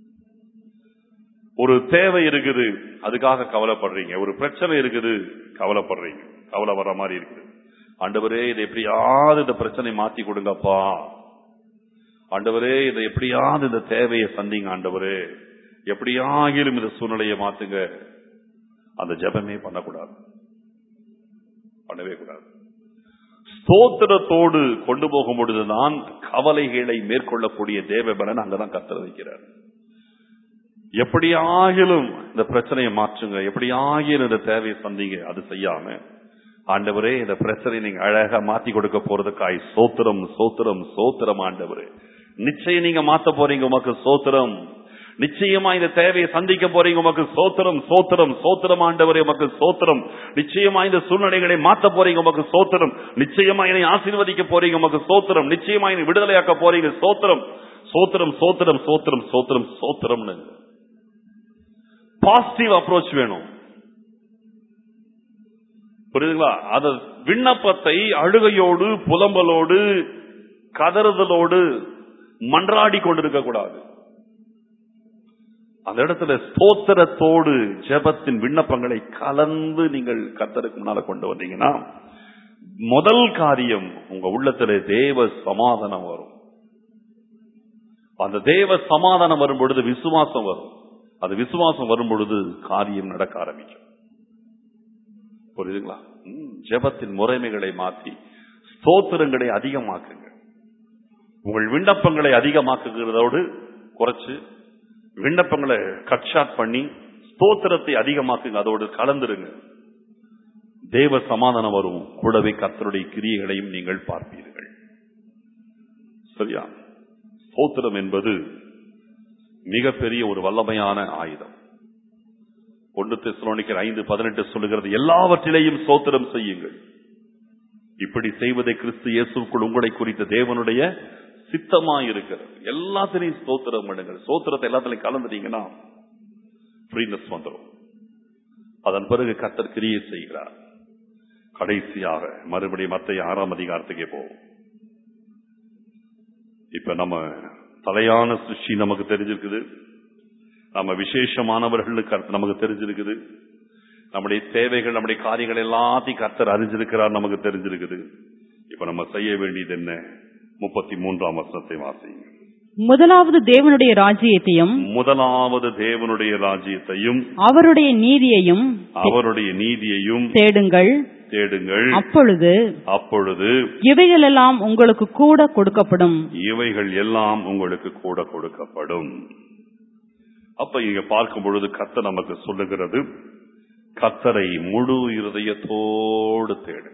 ஒரு தேவை இருக்குது அதுக்காக கவலைப்படுறீங்க ஒரு பிரச்சனை இருக்குது கவலைப்படுறீங்க கவலை வர மாதிரி இருக்குது ஆண்டவரே இதை எப்படியாவது இந்த பிரச்சனை மாத்தி கொடுங்கப்பா ஆண்டவரே இதை எப்படியாவது இந்த தேவையை சந்திங்க ஆண்டவரே எப்படியாகிலும் இந்த சூழ்நிலையை மாத்துங்க அந்த ஜெபமே பண்ணக்கூடாது பண்ணவே கூடாது ஸ்தோத்திரத்தோடு கொண்டு போகும் பொழுதுதான் கவலைகளை மேற்கொள்ளக்கூடிய தேவபலன் அங்கதான் கத்தர வைக்கிறார் எப்படியாகிலும் இந்த பிரச்சனையை மாற்றுங்க எப்படியாகிலும் இந்த தேவையை சந்திங்க அது செய்யாம ஆண்டவரே இந்த பிரச்சனையை நீங்க அழகா மாத்தி கொடுக்க போறதுக்காய் சோத்திரம் சோத்திரம் சோத்திரம் ஆண்டவரே நிச்சயம் நீங்க மாத்த போறீங்க உமக்கு சோத்திரம் நிச்சயமா இந்த தேவையை சந்திக்க போறீங்க உமக்கு சோத்திரம் சோத்திரம் சோத்திரம் ஆண்டவரே உமக்கு சோத்திரம் நிச்சயமா இந்த சூழ்நிலைகளை மாத்த போறீங்க உமக்கு சோத்திரம் நிச்சயமா என்னை ஆசீர்வதிக்க போறீங்க உமக்கு சோத்திரம் நிச்சயமா என்னை விடுதலையாக்க போறீங்க சோத்திரம் சோத்திரம் சோத்திரம் சோத்திரம் சோத்திரம் சோத்திரம்னு பாசிட்டிவ் அப்ரோச் வேணும் புரியுதுங்களா அத விண்ணப்பத்தை அழுகையோடு புலம்பலோடு கதறுதலோடு மன்றாடி கொண்டிருக்க கூடாது அந்த இடத்துல ஸ்தோத்திரத்தோடு ஜெபத்தின் விண்ணப்பங்களை கலந்து நீங்கள் கத்தருக்கு முன்னால கொண்டு வந்தீங்கன்னா முதல் காரியம் உங்க உள்ளத்துல தேவ சமாதானம் வரும் அந்த தேவ சமாதானம் வரும் பொழுது விசுவாசம் வரும் அது விசுவாசம் வரும் பொழுது காரியம் நடக்க ஆரம்பிக்கும் புரியுதுங்களா ம், ஜெபத்தின் முறைமைகளை மாற்றி ஸ்தோத்திரங்களை அதிகமாக்குங்க உங்கள் விண்ணப்பங்களை அதிகமாக்குகிறதோடு குறைச்சு விண்ணப்பங்களை கட் ஷாட் பண்ணி ஸ்தோத்திரத்தை அதிகமாக்குங்க அதோடு கலந்துருங்க தேவ சமாதானம் வரும் கூடவே கர்த்தருடைய கிரியைகளையும் நீங்கள் பார்ப்பீர்கள் சரியா ஸ்தோத்திரம் என்பது மிகப்பெரிய ஒரு வல்லமையான ஆயுதம் ஒன்று தெசலோனிக்கர் ஐந்து பதினெட்டு சொல்லுகிறது எல்லாவற்றிலேயும் சோத்திரம் செய்யுங்கள் இப்படி செய்வதை கிறிஸ்து இயேசுக்குள் உங்களை குறித்த தேவனுடைய சித்தமா இருக்கிறது எல்லாத்திலையும் ஸ்தோத்திரம் பண்ணுங்கள் ஸ்தோத்திரத்தை எல்லாத்திலையும் கலந்துட்டீங்கன்னா ஃப்ரீனஸ் வந்துடும் அதன் பிறகு கத்தர் கிரியை செய்கிறார் கடைசியாக மறுபடியும் மத்திய ஆறாம் அதிகாரத்துக்கே போவோம் இப்ப நம்ம தலையான சிருஷ்டி நமக்கு தெரிஞ்சிருக்குது நம்ம விசேஷமானவர்களுக்கு கர்த்தர் நமக்கு தெரிஞ்சிருக்குது நம்முடைய தேவைகள் நம்முடைய காரியங்கள் எல்லாத்தையும் கர்த்தர் அறிஞ்சிருக்கிறார் நமக்கு தெரிஞ்சிருக்குது இப்ப நம்ம செய்ய வேண்டியது என்ன முப்பத்தி மூன்றாம் வருஷத்தை வாசிங்க முதலாவது தேவனுடைய ராஜ்யத்தையும் முதலாவது தேவனுடைய ராஜ்யத்தையும் அவருடைய நீதியையும் அவருடைய நீதியையும் தேடுங்கள் தேடுங்கள் அப்பொழுது அப்பொழுது இவைகளெல்லாம் உங்களுக்கு கூட கொடுக்கப்படும் இவைகள் எல்லாம் உங்களுக்கு கூட கொடுக்கப்படும் அப்ப இங்க பார்க்கும் பொழுது கத்த நமக்கு சொல்லுகிறது கத்தரை முழு இருதயத்தோடு தேடு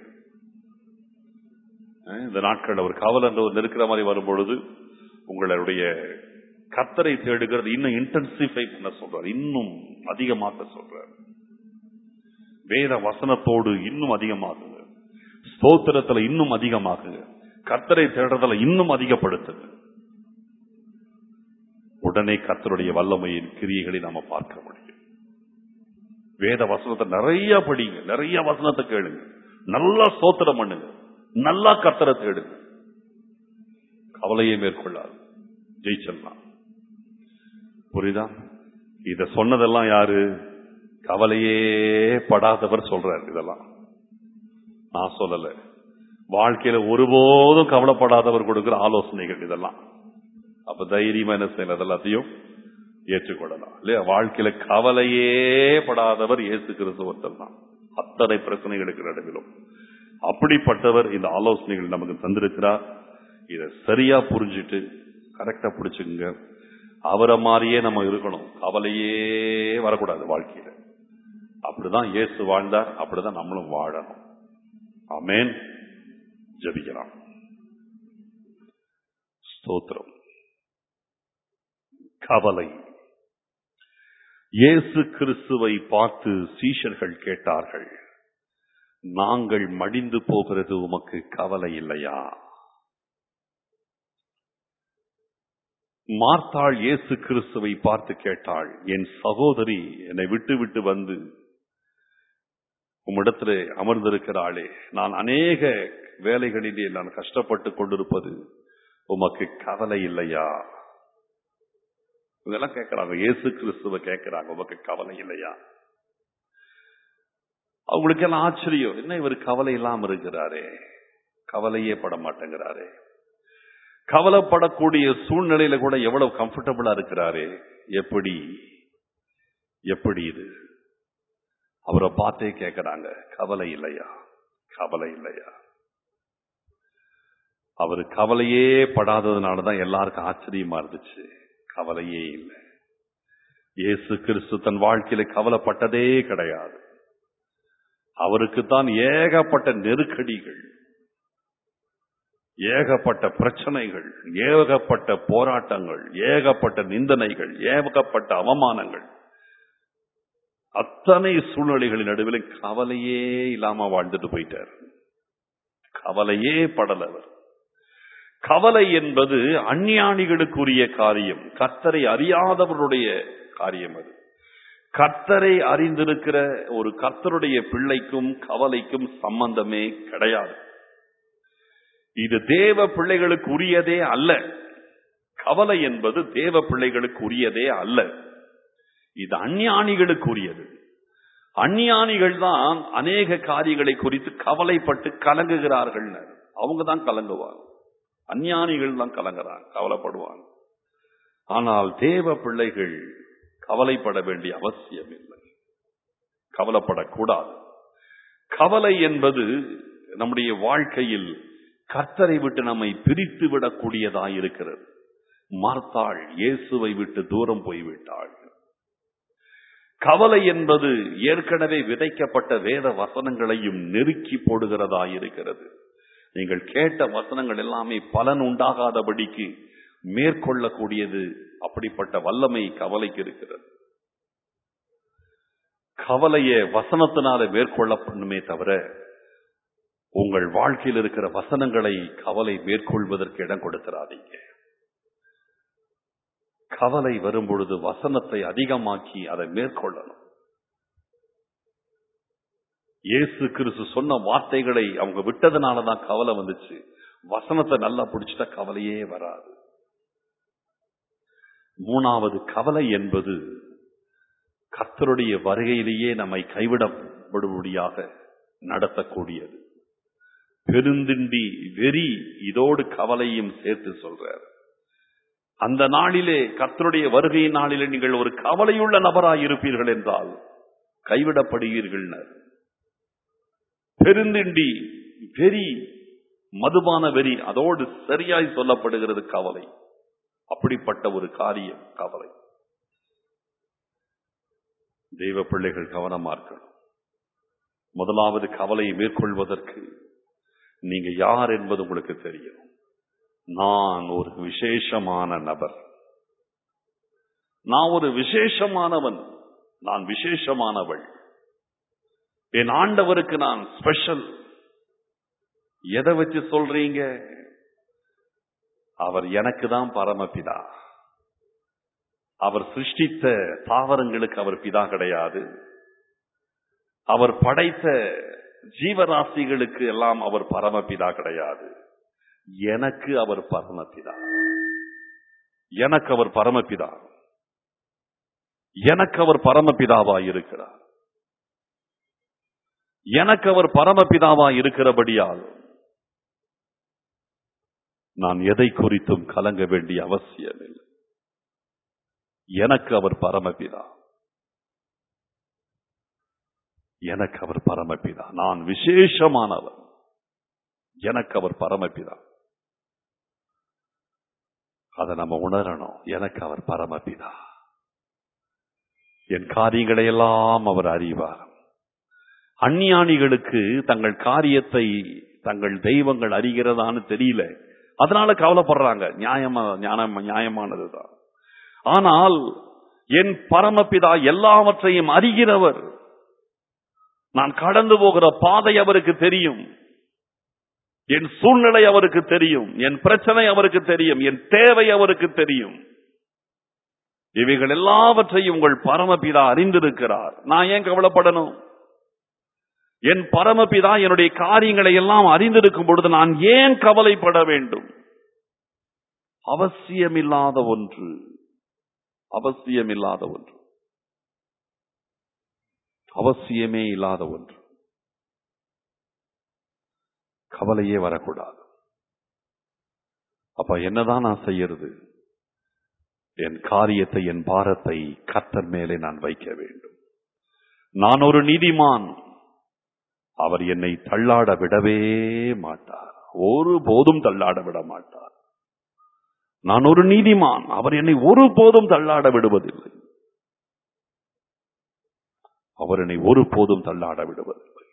அஹ் இந்த நாட்கள் ஒரு கவலை என்ற ஒரு நெருக்கிற மாதிரி வரும் பொழுது உங்களுடைய கத்தரை தேடுகிறது இன்னும் இன்டென்சிஃபை பண்ண சொல்றார் இன்னும் அதிகமாக்க சொல்றார் வேத வசனத்தோடு இன்னும் அதிகமாகுங்க ஸ்தோத்திரத்துல இன்னும் அதிகமாகுங்க கத்தரை தேடுறதுல இன்னும் அதிகப்படுத்துங்க உடனே கர்த்தருடைய வல்லமையின் கிரியைகளை நாம பார்க்க முடியும் வேத வசனத்தை நிறைய படிங்க நிறைய வசனத்தை கேளுங்க நல்லா ஸ்தோத்திரம் பண்ணுங்க நல்லா கர்த்தரை தேடுங்க கவலையை மேற்கொள்ளாது ஜெயிச்சிடலாம் புரியுதா இத சொன்னதெல்லாம் யாரு கவலையே படாதவர் சொல்றாரு இதெல்லாம் நான் சொல்லல வாழ்க்கையில ஒருபோதும் கவலைப்படாதவர் கொடுக்கிற ஆலோசனைகள் இதெல்லாம் அப்ப தைரியமா என்ன செய்யலாம் அது எல்லாத்தையும் ஏற்றுக்கொள்ளலாம் இல்லையா வாழ்க்கையில கவலையே படாதவர் இயேசு கிறிஸ்து ஒருத்தர் தான் அத்தனை பிரச்சனைகளுக்கு நடுவிலும் அப்படிப்பட்டவர் இந்த ஆலோசனைகள் நமக்கு தந்திருக்கிறார் இதை சரியா புரிஞ்சிட்டு கரெக்டா பிடிச்சுங்க அவரை மாதிரியே நம்ம இருக்கணும் கவலையே வரக்கூடாது வாழ்க்கையில அப்படிதான் இயேசு வாழ்ந்தார் அப்படிதான் நம்மளும் வாழணும் ஆமென் ஜபிக்கலாம் ஸ்தோத்திரம் கவலை இயேசு கிறிஸ்துவை பார்த்து சீஷர்கள் கேட்டார்கள் நாங்கள் மடிந்து போகிறது உமக்கு கவலை இல்லையா மார்த்தாள் இயேசு கிறிஸ்துவை பார்த்து கேட்டாள் என் சகோதரி என்னை விட்டு விட்டு வந்து உம்மிடத்திலே அமர்ந்திருக்கிறாளே நான் அநேக வேலைகளிலே நான் கஷ்டப்பட்டு கொண்டிருப்பது உமக்கு கவலை இல்லையா இதெல்லாம் கேட்கிறாங்க இயேசு கிறிஸ்துவ கேட்கிறாங்க உமக்கு கவலை இல்லையா அவங்களுக்கு எல்லாம் ஆச்சரியம் என்ன இவர் கவலை இல்லாம இருக்கிறாரே கவலையே பட மாட்டேங்கிறாரே கவலைப்படக்கூடிய சூழ்நிலையில கூட எவ்வளவு கம்ஃபர்டபுளா இருக்கிறாரே எப்படி எப்படி இது அவரை பார்த்தே கேட்கிறாங்க கவலை இல்லையா கவலை இல்லையா அவர் கவலையே படாததுனாலதான் எல்லாருக்கும் ஆச்சரியமா இருந்துச்சு கவலையே இல்லை இயேசு கிறிஸ்து தன் வாழ்க்கையில கவலைப்பட்டதே கிடையாது அவருக்கு தான் ஏகப்பட்ட நெருக்கடிகள் ஏகப்பட்ட பிரச்சனைகள் ஏகப்பட்ட போராட்டங்கள் ஏகப்பட்ட நிந்தனைகள் ஏகப்பட்ட அவமானங்கள் அத்தனை சூழ்நிலைகளின் நடுவில் கவலையே இல்லாம வாழ்ந்துட்டு போயிட்டார் கவலையே படல அவர் கவலை என்பது அஞ்ஞானிகளுக்குரிய காரியம் கர்த்தரை அறியாதவருடைய காரியம் அது கர்த்தரை அறிந்திருக்கிற ஒரு கர்த்தருடைய பிள்ளைக்கும் கவலைக்கும் சம்பந்தமே கிடையாது இது தேவ பிள்ளைகளுக்கு உரியதே அல்ல கவலை என்பது தேவ பிள்ளைகளுக்கு உரியதே அல்ல இது அஞ்ஞானிகளுக்கு உரியது அஞ்ஞானிகள் தான் அநேக காரியங்களை குறித்து கவலைப்பட்டு கலங்குகிறார்கள் அவங்க தான் கலங்குவாங்க அஞ்ஞானிகள் தான் கலங்குறாங்க கவலைப்படுவாங்க ஆனால் தேவ பிள்ளைகள் கவலைப்பட வேண்டிய அவசியம் இல்லை கவலைப்படக்கூடாது கவலை என்பது நம்முடைய வாழ்க்கையில் கர்த்தரை விட்டு நம்மை பிரித்து விடக்கூடியதாய் இருக்கிறது மார்த்தாள் இயேசுவை விட்டு தூரம் போய்விட்டாள் கவலை என்பது ஏற்கனவே விதைக்கப்பட்ட வேத வசனங்களையும் நெருக்கி போடுகிறதாய் இருக்கிறது நீங்கள் கேட்ட வசனங்கள் எல்லாமே பலன் உண்டாகாதபடிக்கு மேற்கொள்ளக்கூடியது அப்படிப்பட்ட வல்லமை கவலைக்கு இருக்கிறது கவலைய வசனத்தினால மேற்கொள்ளப்படுமே தவிர உங்கள் வாழ்க்கையில் இருக்கிற வசனங்களை கவலை மேற்கொள்வதற்கு இடம் கொடுத்துறாதீங்க கவலை வரும் பொழுது வசனத்தை அதிகமாக்கி அதை மேற்கொள்ளணும் இயேசு கிறிஸ்து சொன்ன வார்த்தைகளை அவங்க விட்டதுனாலதான் கவலை வந்துச்சு வசனத்தை நல்லா பிடிச்சிட்டா கவலையே வராது மூணாவது கவலை என்பது கர்த்தருடைய வருகையிலேயே நம்மை கைவிடப்படும்படியாக நடத்தக்கூடியது பெருந்திண்டி வெறி இதோடு கவலையும் சேர்த்து சொல்றார் அந்த நாளிலே கர்த்தருடைய வருகை நாளிலே நீங்கள் ஒரு கவலையுள்ள நபராய் இருப்பீர்கள் என்றால் கைவிடப்படுவீர்கள் பெருந்திண்டி வெறி மதுபான வெறி அதோடு சரியாய் சொல்லப்படுகிறது கவலை அப்படிப்பட்ட ஒரு காரியம் கவலை தெய்வ பிள்ளைகள் கவனமா இருக்கணும் முதலாவது கவலையை மேற்கொள்வதற்கு நீங்க யார் என்பது உங்களுக்கு தெரியும் நான் ஒரு விசேஷமான நபர் நான் ஒரு விசேஷமானவன் நான் விசேஷமானவள் என் ஆண்டவருக்கு நான் ஸ்பெஷல் எதை வச்சு சொல்றீங்க அவர் எனக்கு தான் பரமபிதா அவர் சிருஷ்டித்த தாவரங்களுக்கு அவர் பிதா கிடையாது அவர் படைத்த ஜீவராசிகளுக்கு எல்லாம் அவர் பரமபிதா கிடையாது எனக்கு அவர் பரமபிதா எனக்கு அவர் பரமபிதா எனக்கு அவர் பரமபிதாவா இருக்கிறார் எனக்கு அவர் பரமபிதாவா இருக்கிறபடியால் நான் எதை குறித்தும் கலங்க வேண்டிய அவசியம் இல்லை எனக்கு அவர் பரமபிதா எனக்கு அவர் பரமபிதா நான் விசேஷமானவர் எனக்கு அவர் பரமபிதா அதை நம்ம உணரணும் எனக்கு அவர் பரமபிதா என் காரியங்களை எல்லாம் அவர் அறிவார் அந்நியானிகளுக்கு தங்கள் காரியத்தை தங்கள் தெய்வங்கள் அறிகிறதான்னு தெரியல அதனால கவலைப்படுறாங்க நியாயமா ஞானம் நியாயமானதுதான் ஆனால் என் பரமபிதா எல்லாவற்றையும் அறிகிறவர் நான் கடந்து போகிற பாதை அவருக்கு தெரியும் என் சூழ்நிலை அவருக்கு தெரியும் என் பிரச்சனை அவருக்கு தெரியும் என் தேவை அவருக்கு தெரியும் இவைகள் எல்லாவற்றையும் உங்கள் பரமபிதா அறிந்திருக்கிறார் நான் ஏன் கவலைப்படணும் என் பரமபிதா என்னுடைய காரியங்களை எல்லாம் அறிந்திருக்கும் பொழுது நான் ஏன் கவலைப்பட வேண்டும் அவசியமில்லாத ஒன்று அவசியமில்லாத ஒன்று அவசியமே இல்லாத ஒன்று கவலையே வரக்கூடாது அப்ப என்னதான் நான் செய்யறது என் காரியத்தை என் பாரத்தை கத்தர் மேலே நான் வைக்க வேண்டும் நான் ஒரு நீதிமான் அவர் என்னை தள்ளாட விடவே மாட்டார் ஒரு போதும் தள்ளாட விட மாட்டார் நான் ஒரு நீதிமான் அவர் என்னை ஒரு போதும் தள்ளாட விடுவதில்லை அவர் என்னை ஒரு போதும் தள்ளாட விடுவதில்லை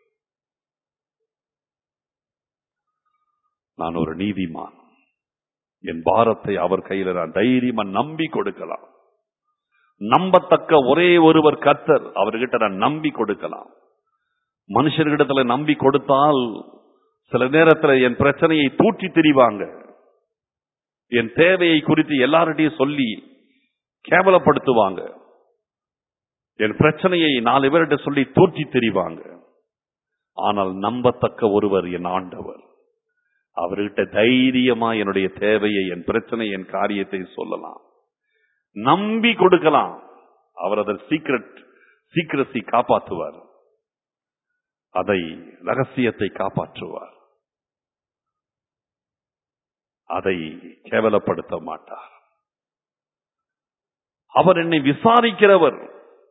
நான் ஒரு நீதிமான் என் பாரத்தை அவர் கையில நான் தைரியமா நம்பி கொடுக்கலாம் நம்பத்தக்க ஒரே ஒருவர் கர்த்தர் அவர்கிட்ட நான் நம்பி கொடுக்கலாம் மனுஷர்களிடத்துல நம்பி கொடுத்தால் சில நேரத்துல என் பிரச்சனையை தூற்றி திரிவாங்க என் தேவையை குறித்து எல்லார்கிட்டையும் சொல்லி கேவலப்படுத்துவாங்க என் பிரச்சனையை நாலு பேர்கிட்ட சொல்லி தூற்றி திரிவாங்க ஆனால் நம்பத்தக்க ஒருவர் என் ஆண்டவர் அவர்கிட்ட தைரியமா என்னுடைய தேவையை என் பிரச்சனை என் காரியத்தை சொல்லலாம் நம்பி கொடுக்கலாம் அவர் அதன் சீக்ரெட் சீக்கிரசி காப்பாற்றுவார் அதை ரகசியத்தை காப்பாற்றுவார் அதை கேவலப்படுத்த மாட்டார் அவர் என்னை விசாரிக்கிறவர்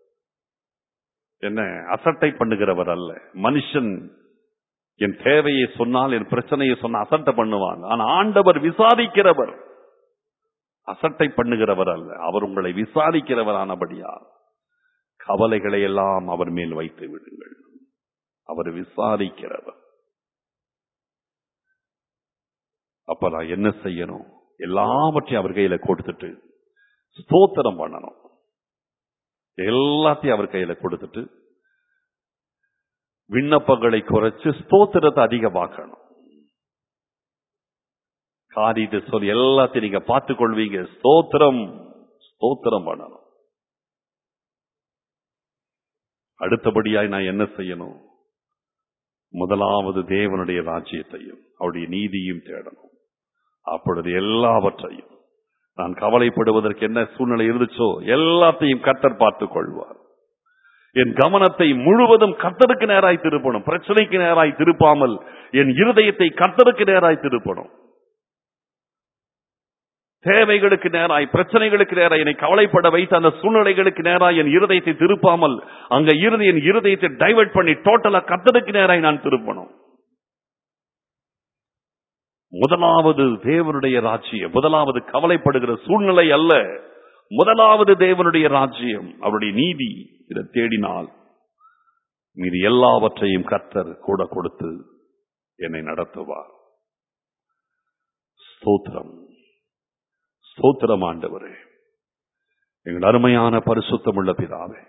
என்ன அசட்டை பண்ணுகிறவர் அல்ல மனுஷன் என் தேவையை சொன்னால் என் பிரச்சனையை சொன்ன அசட்டை பண்ணுவாங்க ஆனா ஆண்டவர் விசாரிக்கிறவர் அசட்டை பண்ணுகிறவர் அல்ல அவர் உங்களை விசாரிக்கிறவரானபடியா கவலைகளை எல்லாம் அவர் மேல் வைத்து விடுங்கள் அவர் விசாரிக்கிறவர் அப்ப நான் என்ன செய்யணும் எல்லாவற்றையும் அவர் கையில கொடுத்துட்டு ஸ்தோத்திரம் பண்ணணும் எல்லாத்தையும் அவர் கையில கொடுத்துட்டு விண்ணப்பங்களை குறைச்சு ஸ்தோத்திரத்தை அதிகமாக்கணும் காரியத்தை சொல்லி எல்லாத்தையும் நீங்க பார்த்துக் கொள்வீங்க ஸ்தோத்திரம் ஸ்தோத்திரம் பண்ணணும் அடுத்தபடியாய் நான் என்ன செய்யணும் முதலாவது தேவனுடைய ராஜ்யத்தையும் அவருடைய நீதியும் தேடணும் அப்பொழுது எல்லாவற்றையும் நான் கவலைப்படுவதற்கு என்ன சூழ்நிலை இருந்துச்சோ எல்லாத்தையும் கத்தர் பார்த்துக் கொள்வார் என் கவனத்தை முழுவதும் கர்த்தருக்கு நேராய் திருப்பணும் பிரச்சனைக்கு நேராய் திருப்பாமல் என் இருதயத்தை கர்த்தருக்கு நேராய் திருப்பணும் தேவைகளுக்கு நேராய் பிரச்சனைகளுக்கு நேராய் என்னை கவலைப்பட வைத்த அந்த சூழ்நிலைகளுக்கு நேராய் என் இருதயத்தை திருப்பாமல் அங்க இறுதி என் இருதயத்தை டைவர்ட் பண்ணி டோட்டலா கர்த்தருக்கு நேராய் நான் திருப்பணும் முதலாவது தேவனுடைய ராஜ்யம் முதலாவது கவலைப்படுகிற சூழ்நிலை அல்ல முதலாவது தேவனுடைய ராஜ்யம் அவருடைய நீதி இதை தேடினால் மீது எல்லாவற்றையும் கர்த்தர் கூட கொடுத்து என்னை நடத்துவார் ஸ்தோத்திரம் ஸ்தோத்திரம் ஆண்டவரே எங்கள் அருமையான பரிசுத்தமுள்ள பிதாவே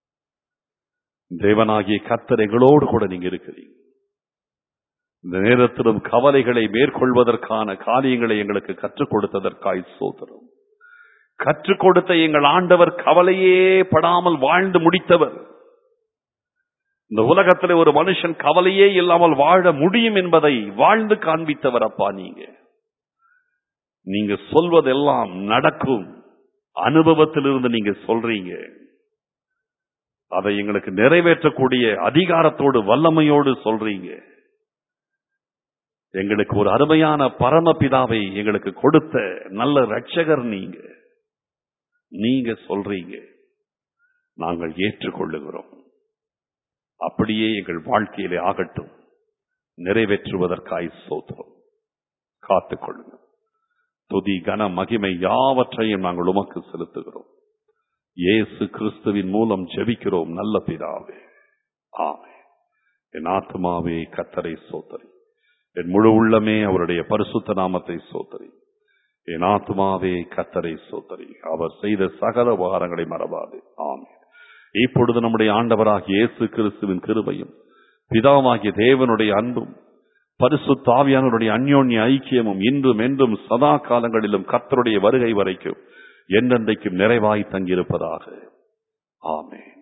தேவனாகிய கர்த்தர் எங்களோடு கூட நீங்க இருக்கிறீங்க இந்த நேரத்திலும் கவலைகளை மேற்கொள்வதற்கான காரியங்களை எங்களுக்கு கற்றுக் கொடுத்ததற்காய் சோதரம் கற்றுக் கொடுத்த எங்கள் ஆண்டவர் கவலையே படாமல் வாழ்ந்து முடித்தவர் இந்த உலகத்தில் ஒரு மனுஷன் கவலையே இல்லாமல் வாழ முடியும் என்பதை வாழ்ந்து காண்பித்தவர் அப்பா நீங்க நீங்க சொல்வதெல்லாம் நடக்கும் அனுபவத்திலிருந்து நீங்க சொல்றீங்க அதை எங்களுக்கு நிறைவேற்றக்கூடிய அதிகாரத்தோடு வல்லமையோடு சொல்றீங்க எங்களுக்கு ஒரு அருமையான பரமபிதாவை எங்களுக்கு கொடுத்த நல்ல ரட்சகர் நீங்க நீங்க சொல்றீங்க நாங்கள் ஏற்றுக்கொள்ளுகிறோம் அப்படியே எங்கள் வாழ்க்கையிலே ஆகட்டும் நிறைவேற்றுவதற்காய் சோத்திரம் காத்துக்கொள்ளுங்க துதி கன மகிமை யாவற்றையும் நாங்கள் உமக்கு செலுத்துகிறோம் இயேசு கிறிஸ்துவின் மூலம் ஜெபிக்கிறோம் நல்ல பிதாவே ஆமே என் ஆத்மாவே கத்தரை சோத்தரி என் முழு உள்ளமே அவருடைய பரிசுத்த நாமத்தை சோத்தரி என் ஆத்மாவே கத்தரை சோத்தரி அவர் செய்த சகல உபகாரங்களை மறவாது ஆமே இப்பொழுது நம்முடைய ஆண்டவராகிய இயேசு கிறிஸ்துவின் கிருபையும் பிதாவாகிய தேவனுடைய அன்பும் பரிசுத்தாவியானவருடைய அந்யோன்ய ஐக்கியமும் இன்றும் என்றும் சதா காலங்களிலும் கர்த்தருடைய வருகை வரைக்கும் என்றென்றைக்கும் நிறைவாய் தங்கியிருப்பதாக ஆமென்